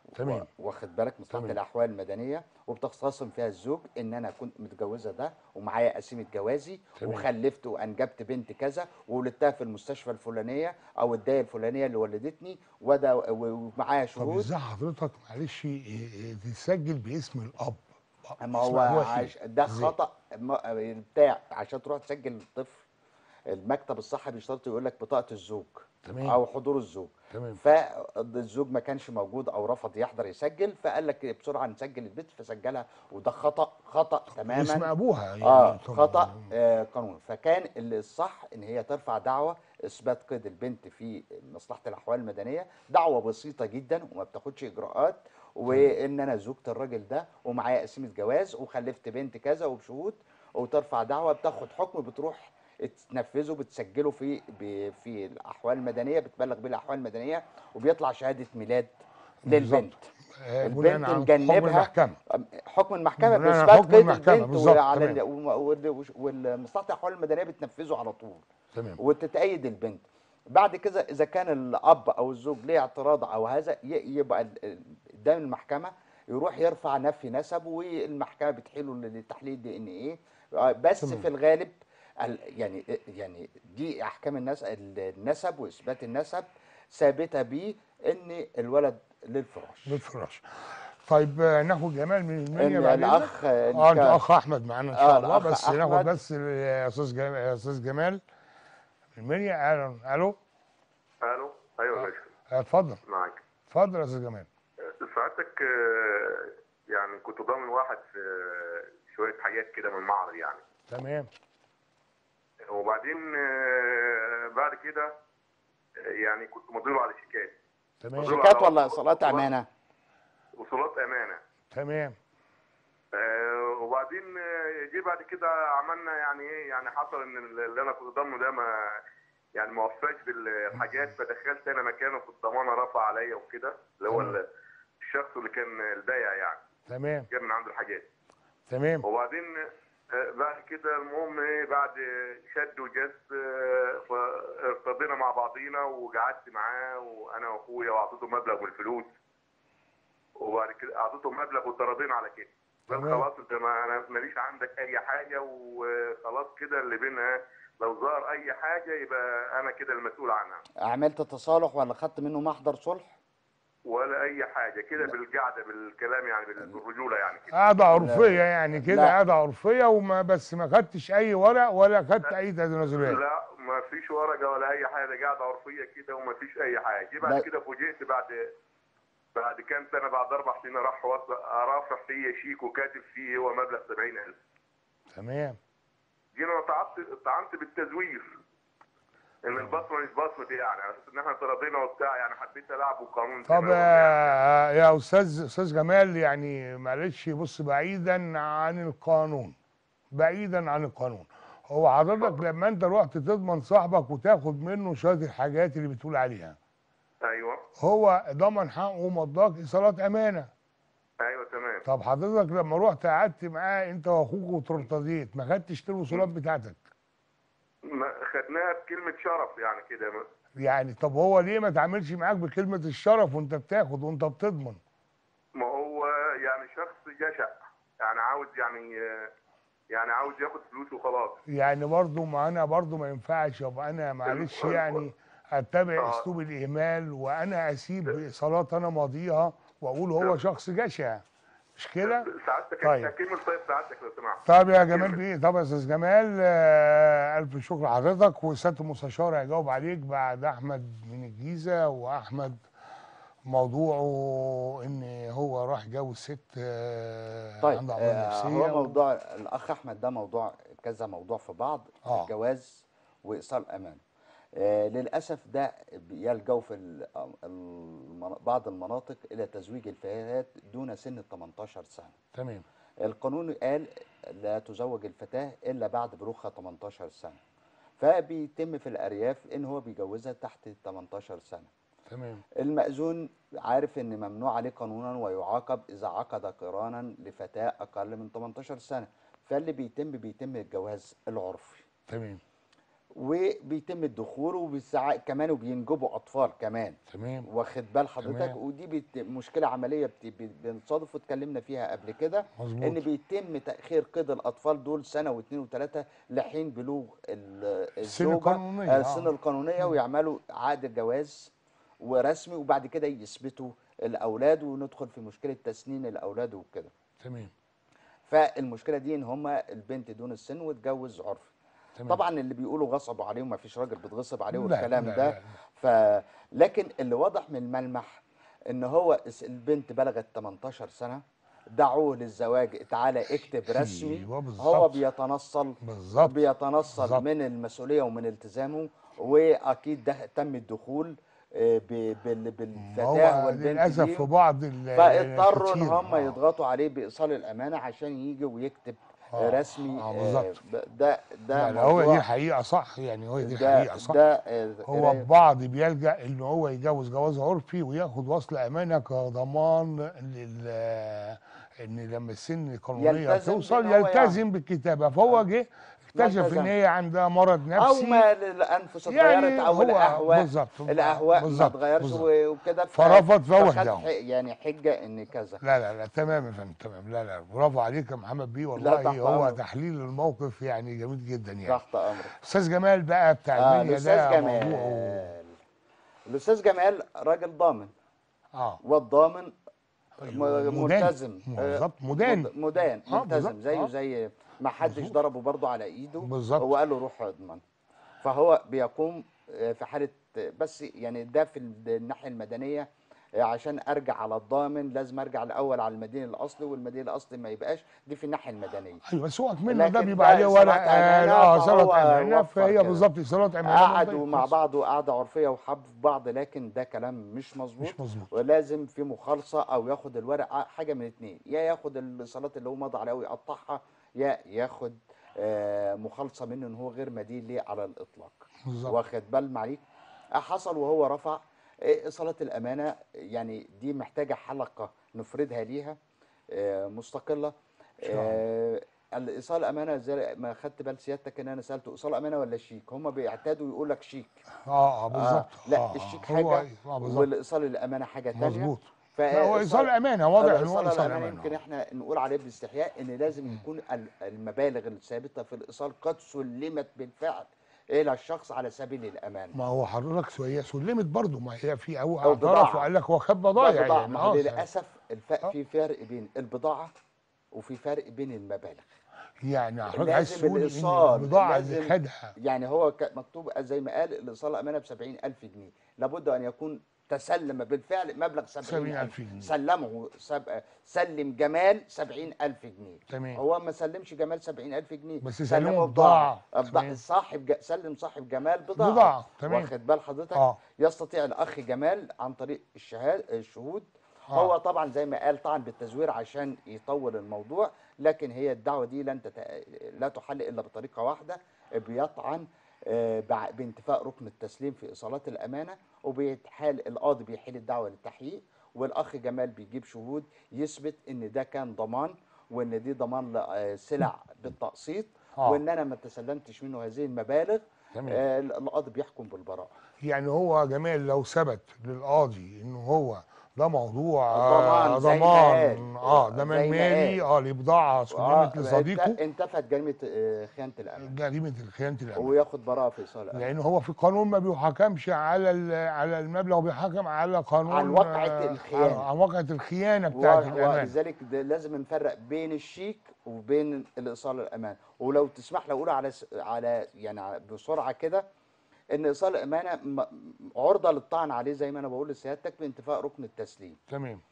B: تمام.
C: واخد بالك مصلحه
B: تمام.
C: الاحوال المدنيه وبتختصم فيها الزوج ان انا كنت متجوزه ده ومعايا قسيمه جوازي
B: تمام.
C: وخلفت وانجبت بنت كذا وولدتها في المستشفى الفلانيه او الدايه الفلانيه اللي ولدتني وده ومعايا
B: طب
C: شهود
B: ازاي حضرتك معلش إيه، إيه، تسجل باسم الاب
C: ما هو
B: اسمها هو
C: عش...
B: شيء.
C: ده
B: إزاي؟
C: خطا م- بتاع عشان تروح تسجل الطفل المكتب الصحي بيشترط يقول لك بطاقه الزوج
B: تمام.
C: او حضور الزوج
B: تمام.
C: فالزوج ما كانش موجود او رفض يحضر يسجل فقال لك بسرعه نسجل البنت فسجلها وده خطا خطا تماما
B: اسم ابوها يعني
C: اه
B: طبعاً.
C: خطا آه قانوني فكان الصح ان هي ترفع دعوه اثبات قيد البنت في مصلحه الاحوال المدنيه دعوه بسيطه جدا وما بتاخدش اجراءات وان انا زوجة الراجل ده ومعايا قسيمه جواز وخلفت بنت كذا وبشهود وترفع دعوه بتاخد حكم بتروح تنفذه بتسجله في ب- في الاحوال المدنيه بتبلغ بيه الاحوال المدنيه وبيطلع شهاده ميلاد للبنت
B: آه، بناء
C: البنت
B: عن حكم
C: نجنبها
B: المحكمة.
C: حكم المحكمه
B: بناء على
C: باثبات
B: حكم
C: قيد
B: المحكمة،
C: البنت
B: بالظبط،
C: وعلى
B: تمام.
C: ال- وم- وال- والمصلحه الاحوال المدنيه بتنفذه على طول
B: تمام
C: وتتأيد البنت بعد كده اذا كان الاب او الزوج ليه اعتراض او هذا ي- يبقى ال- ال- قدام المحكمه يروح يرفع نفي نسب والمحكمه بتحيله لتحليل دي ان ايه بس
B: تمام.
C: في الغالب ال- يعني يعني دي احكام النس النسب واثبات النسب ثابته بيه ان الولد للفراش
B: بالفراش طيب آه، ناخد جمال من المنيا
C: إن
B: بعد إذنك؟
C: الأخ
B: اه انت
C: كان-
B: اخ احمد معانا ان
C: آه،
B: شاء الله
C: الأخ
B: بس ناخد
C: أحمد.
B: بس ال- يا استاذ جمال يا استاذ جمال من المنيا اهلا الو
H: الو ايوه ماشي
B: آه، اتفضل
H: معاك
B: اتفضل يا استاذ جمال
H: سعادتك آه، يعني كنت ضامن واحد في آه، شويه حاجات كده من المعرض يعني
B: تمام
H: وبعدين آه، بعد كده آه، يعني كنت مضيله على شيكات
B: تمام
C: شيكات ولا ايصالات امانه
H: وصولات امانه
B: تمام
H: آه، وبعدين آه، جه بعد كده عملنا يعني ايه يعني حصل ان اللي انا كنت ضامنه ده ما يعني ما وفاش بالحاجات فدخلت انا مكانه في الضمانه رفع عليا وكده اللي هو
B: تمام.
H: الشخص اللي كان البايع يعني
B: تمام
H: جاب من عنده الحاجات
B: تمام
H: وبعدين آه، بعد كده المهم ايه بعد شد وجذب آه، فارتضينا مع بعضينا وقعدت معاه وانا واخويا واعطيته مبلغ من الفلوس وبعد كده اعطيته مبلغ وتراضينا على كده قال
B: تمام.
H: خلاص انت ما انا ماليش عندك اي حاجه وخلاص كده اللي بينها لو ظهر اي حاجه يبقى انا كده المسؤول عنها
C: عملت تصالح ولا خدت منه محضر صلح
H: ولا اي حاجه كده بالقعده بالكلام يعني بالرجوله يعني كده
B: قاعدة عرفية يعني كده
C: لا.
B: قاعدة عرفية وما بس ما خدتش أي ورق ولا خدت أي تنازلات
H: لا ما فيش ورقه ولا اي حاجه قاعده عرفيه كده وما فيش اي حاجه جه
C: لا.
H: بعد كده فوجئت بعد بعد كام سنه بعد اربع سنين راح وص- رافع فيا شيك وكاتب فيه هو مبلغ 70000 تمام
B: تمام
H: جينا طعنت طعنت بالتزوير ان البصمه مش بصمتي يعني على اساس ان احنا تراضينا وبتاع يعني حبيت العب وقانون
B: طب
H: زي ما هو يعني.
B: آه، يا أستاذ أستاذ جمال يعني معلش بص بعيدا عن القانون بعيدا عن القانون هو حضرتك لما أنت رحت تضمن صاحبك وتاخد منه شوية الحاجات اللي بتقول عليها
H: ايوه
B: هو ضمن حقه ومضاك إيصالات أمانة
H: ايوه تمام
B: طب حضرتك لما رحت قعدت معاه انت واخوك وترتضيت ما خدتش الوصولات بتاعتك
H: ما خدناها بكلمه شرف يعني كده
B: يعني طب هو ليه ما تعملش معاك بكلمة الشرف وانت بتاخد وانت بتضمن
H: ما هو يعني شخص جشع يعني عاوز يعني يعني عاوز ياخد فلوس وخلاص
B: يعني برضو ما انا برضو ما ينفعش يبقى انا معلش يعني اتبع
H: آه.
B: اسلوب الاهمال وانا اسيب ايصالات انا ماضيها واقول هو شخص جشع مش كده
H: سعادتك
B: طيب.
H: اكمل طيب سعادتك لو سمحت
B: طب يا جمال بيه طب يا استاذ جمال آه، الف شكر لحضرتك وسياده المستشار هيجاوب عليك بعد احمد من الجيزه واحمد موضوعه ان هو راح جوز ست آه،
C: طيب
B: عنده امراض
C: آه
B: نفسيه
C: هو
B: و-
C: موضوع الاخ احمد ده موضوع كذا موضوع في بعض
B: آه.
C: الجواز وايصال امان آه للاسف ده يلجوا في ال- المن- بعض المناطق الى تزويج الفتيات دون سن ال 18 سنه
B: تمام
C: القانون قال لا تزوج الفتاة إلا بعد بلوغها 18 سنة فبيتم في الأرياف إن هو بيجوزها تحت 18 سنة
B: تمام
C: المأذون عارف إن ممنوع عليه قانونا ويعاقب إذا عقد قرانا لفتاة أقل من 18 سنة فاللي بيتم بيتم الجواز العرفي
B: تمام
C: وبيتم الدخول وبالساعات كمان وبينجبوا اطفال كمان
B: تمام
C: واخد بال حضرتك
B: تمام.
C: ودي بت... مشكله عمليه بت... بت- بنصادف واتكلمنا فيها قبل كده
B: مظبوط.
C: ان بيتم تاخير قيد الاطفال دول سنه واثنين وثلاثه لحين بلوغ ال-
B: السن
C: الزوجه
B: القانونية،
C: آه،
B: آه.
C: السن القانونيه ويعملوا عقد جواز ورسمي وبعد كده يثبتوا الاولاد وندخل في مشكله تسنين الاولاد وكده
B: تمام
C: فالمشكله دي ان هم البنت دون السن واتجوز عرفي
B: تمام
C: طبعا اللي بيقولوا غصبوا عليه وما فيش راجل بيتغصب عليه
B: لا،
C: والكلام
B: لا،
C: ده
B: لا،
C: ف لكن اللي واضح من الملمح ان هو الس- البنت بلغت 18 سنه دعوه للزواج تعالى اكتب رسمي
B: أيوة
C: هو
B: بالظبط.
C: بيتنصل
B: بالظبط
C: بيتنصل
B: بالظبط.
C: من المسؤوليه ومن التزامه واكيد ده تم الدخول آه، ب- بال-
B: ما
C: بالفتاه
B: هو
C: والبنت
B: للاسف
C: دي
B: في بعض ال-
C: فاضطروا ان
B: الكتير.
C: هم
B: آه.
C: يضغطوا عليه بايصال الامانه عشان يجي ويكتب
B: آه،
C: رسمي
B: آه،
C: آه،
B: بالظبط.
C: ب- ده ده
B: لا لا هو
C: موضوع-
B: دي الحقيقه صح يعني هو دي
C: ده
B: الحقيقه صح
C: ده آه،
B: هو
C: قراية-
B: البعض بيلجأ ان هو يجوز جواز عرفي وياخد وصل امانه كضمان لل ان لما السن القانونيه
C: يلتزم
B: توصل
C: بإن هو
B: يلتزم بالكتابه فهو جه اكتشف ان
C: التزم.
B: هي عندها مرض
C: او
B: نفسي
C: ما الانفس
B: يعني
C: اتغيرت او
B: هو
C: الاهواء
B: بالظبط
C: الاهواء ما
B: بالظبط،
C: اتغيرش
B: بالظبط.
C: و- وكده ف-
B: فرفض فهو
C: فخد
B: اهداه.
C: ح- يعني حجه ان كذا
B: لا لا لا تمام يا فندم تمام لا لا برافو عليك يا محمد بيه والله
C: تحت
B: هو
C: أمرك.
B: تحليل الموقف يعني جميل جدا يعني
C: تحت امرك
B: استاذ جمال بقى بتاع
C: آه
B: المنيا
C: الاستاذ
B: ده
C: جمال
B: موضوعه
C: الاستاذ جمال راجل ضامن
B: اه
C: والضامن
B: أيوة،
C: م-
B: مدان.
C: ملتزم
B: بالظبط،
C: آه،
B: مدان.
C: مد- مدان
B: آه،
C: ملتزم
B: بالظبط،
C: زيه
B: آه.
C: زي ما حدش
B: مظبوط.
C: ضربه برضه على ايده
B: بالظبط.
C: هو قال له روح اضمن فهو بيقوم آه، في حاله بس يعني ده في الناحيه المدنيه آه، عشان ارجع على الضامن لازم ارجع الاول على المدين الاصلي والمدين الاصلي ما يبقاش دي في الناحيه المدنيه
B: ايوه بس هو منه ده
C: لكن
B: بيبقى
C: ده
B: عليه
C: إصالات
B: ورق
C: أمانة،
B: اه
C: فهو
B: صلاه امانه
C: وفر
B: فهي
C: كده.
B: بالظبط صلاه امانه
C: قعدوا
B: منطقي
C: مع
B: خالص.
C: بعض وقعده عرفيه وحبوا في بعض لكن ده كلام مش مظبوط
B: مش مظبوط.
C: ولازم في مخالصه او ياخد الورق ع- حاجه من اتنين يا ياخد الصلاه اللي هو مضى عليها ويقطعها يا ياخد آه، مخالصه منه ان هو غير مدين ليه على الاطلاق
B: بالظبط.
C: واخد بال معليك آه، حصل وهو رفع آه، صلاه الامانه يعني دي محتاجه حلقه نفردها ليها آه، مستقله
B: شاء الله.
C: آه، الايصال امانه زي ما خدت بال سيادتك ان انا سالته ايصال امانه ولا شيك هم بيعتادوا يقول لك شيك
B: اه اه بالظبط
C: لا
B: آه،
C: الشيك
B: هو
C: حاجه
B: اه بالظبط
C: والايصال الامانه حاجه تانية
B: مظبوط
C: ف-
B: لا هو ايصال امانه واضح ان هو
C: الايصال
B: ايصال
C: الامانه يمكن
B: امانه
C: احنا نقول عليه باستحياء ان لازم يكون ال- المبالغ الثابته في الايصال قد سلمت بالفعل الى الشخص على سبيل الامان
B: ما هو حضرتك هي سلمت برضه ما هي في او
C: أو
B: اعترف
C: بضاعة.
B: وقال لك هو خد
C: ده
B: بضايع
C: بضاعة
B: يعني
C: ما هو
B: اه
C: للاسف الف...
B: آه.
C: في فرق بين البضاعه وفي فرق بين المبالغ
B: يعني حضرتك عايز
C: لازم
B: تقول ان
C: الإيصال،
B: البضاعه اللي
C: لازم-
B: خدها
C: يعني هو ك- مكتوب زي ما قال الايصال امانه ب 70000 جنيه لابد ان يكون تسلم بالفعل مبلغ 70000
B: 70,000 جنيه.
C: سلمه سب... سلم جمال 70000 جنيه
B: تمام.
C: هو ما سلمش جمال 70000 جنيه
B: بس
C: سلمه
B: سلمه بضاعة.
C: بضاعة.
B: تمام.
C: صاحب ج... سلم صاحب جمال بضاعه
B: بضاعة. تمام.
C: واخد بال حضرتك
B: آه.
C: يستطيع الاخ جمال عن طريق الشهاد الشهود
B: آه.
C: هو طبعا زي ما قال طبعا بالتزوير عشان يطول الموضوع لكن هي الدعوه دي لن تت... لا تحل الا بطريقه واحده بيطعن آه، بع- بانتفاء ركن التسليم في ايصالات الامانه وبيتحال القاضي بيحيل الدعوه للتحقيق والاخ جمال بيجيب شهود يثبت ان ده كان ضمان وان دي ضمان لسلع بالتقسيط
B: آه.
C: وان انا ما تسلمتش منه هذه المبالغ
B: تمام.
C: آه، القاضي بيحكم بالبراءه
B: يعني هو جمال لو ثبت للقاضي ان هو ده موضوع
C: ضمان
B: آه،
C: زي ما
B: ضمان
C: قال.
B: اه
C: زي
B: ضمان
C: ما
B: مالي
C: قال.
B: اه لبضاعه
C: آه،
B: سلمت لصديقه
C: انت- انتفت جريمه آه، خيانه الامان
B: جريمه الخيانه الامانه
C: وياخد براءه في ايصال الأمان.
B: لان هو في القانون ما بيحاكمش على ال- على المبلغ بيحاكم على قانون
C: عن واقعة
B: آه،
C: الخيانة.
B: عن واقعه الخيانه
C: و-
B: بتاعت الامانه
C: ولذلك ده لازم نفرق بين الشيك وبين الايصال الامان ولو تسمح لي اقول على س- على يعني على- بسرعه كده ان ايصال الامانه م- عرضه للطعن عليه زي ما انا بقول لسيادتك بانتفاء ركن التسليم
B: تمام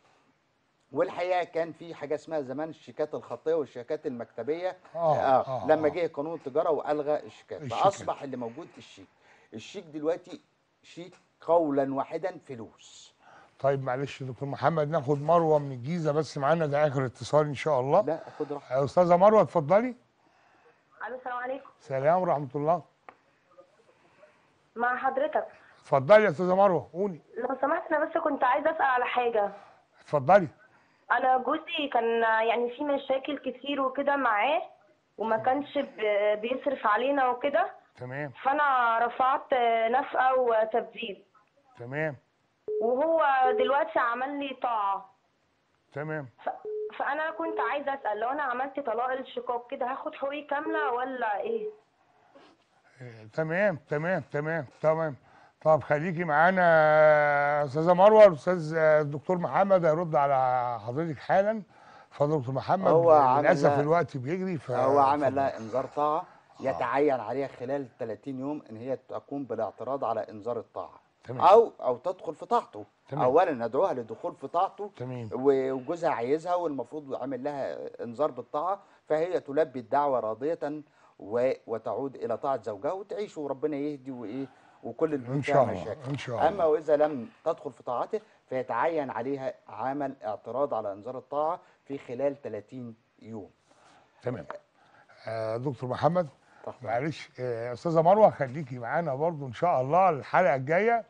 C: والحقيقه كان في حاجه اسمها زمان الشيكات الخطيه والشيكات المكتبيه
B: آه،
C: آه
B: آه،
C: لما
B: آه.
C: جه قانون التجاره والغى الشيكات
B: الشيكات.
C: فاصبح اللي موجود الشيك الشيك دلوقتي شيك قولا واحدا فلوس
B: طيب معلش يا دكتور محمد ناخد مروه من الجيزه بس معانا ده اخر اتصال ان شاء الله
C: لا خد راحتك
B: يا استاذه مروه اتفضلي
D: الو السلام عليكم
B: سلام ورحمه الله
D: مع حضرتك
B: اتفضلي يا استاذه مروه قولي
D: لو سمحت انا بس كنت عايزه اسال على حاجه
B: اتفضلي
D: انا جوزي كان يعني في مشاكل كتير وكده معاه وما كانش ب- بيصرف علينا وكده
B: تمام
I: فانا رفعت آه، نفقه وتبذير
B: تمام
I: وهو دلوقتي عمل لي طاعه
B: تمام
I: ف... فانا كنت عايزه اسال لو انا عملت طلاق الشقاق كده هاخد حقوقي كامله ولا ايه
B: آه، تمام تمام تمام تمام طب خليكي معانا يا استاذه مروه الاستاذ آه، الدكتور محمد هيرد على حضرتك حالا اتفضل دكتور محمد
C: هو عمل
B: للاسف
C: لها-
B: الوقت بيجري ف
C: هو عمل لها انذار طاعه يتعين عليها خلال 30 يوم ان هي تقوم بالاعتراض على انذار الطاعه
B: تمام.
C: او او تدخل في طاعته
B: تمام.
C: اولا ندعوها للدخول في طاعته
B: تمام
C: و- وجوزها عايزها والمفروض عامل لها انذار بالطاعه فهي تلبي الدعوه راضيه و... وتعود الى طاعه زوجها وتعيش وربنا يهدي وايه وكل البيوت
B: ان
C: فيها
B: شاء الله
C: مشاكل
B: ان شاء الله
C: اما واذا لم تدخل في طاعته فيتعين عليها عمل اعتراض على انذار الطاعه في خلال 30 يوم
B: تمام آه دكتور محمد
C: تحت
B: معلش آه، استاذه مروه خليكي معانا برضو ان شاء الله الحلقه الجايه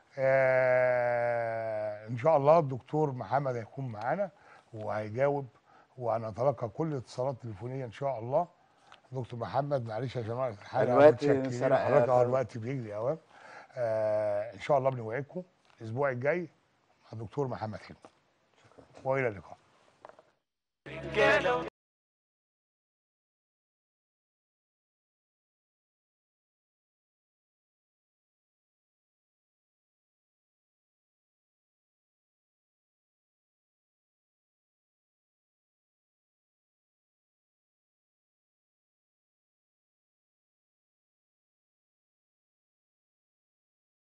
B: آه ان شاء الله الدكتور محمد هيكون معانا وهيجاوب وهنتلقى كل الاتصالات التليفونيه ان شاء الله دكتور محمد معلش عشان وقت الحلقه
C: الوقت
B: متشكرين
C: سرق-
B: حضرتك اه
C: سرق.
B: الوقت بيجري اوام آه ان شاء الله بنوعدكم الاسبوع الجاي مع الدكتور محمد حلمي والى اللقاء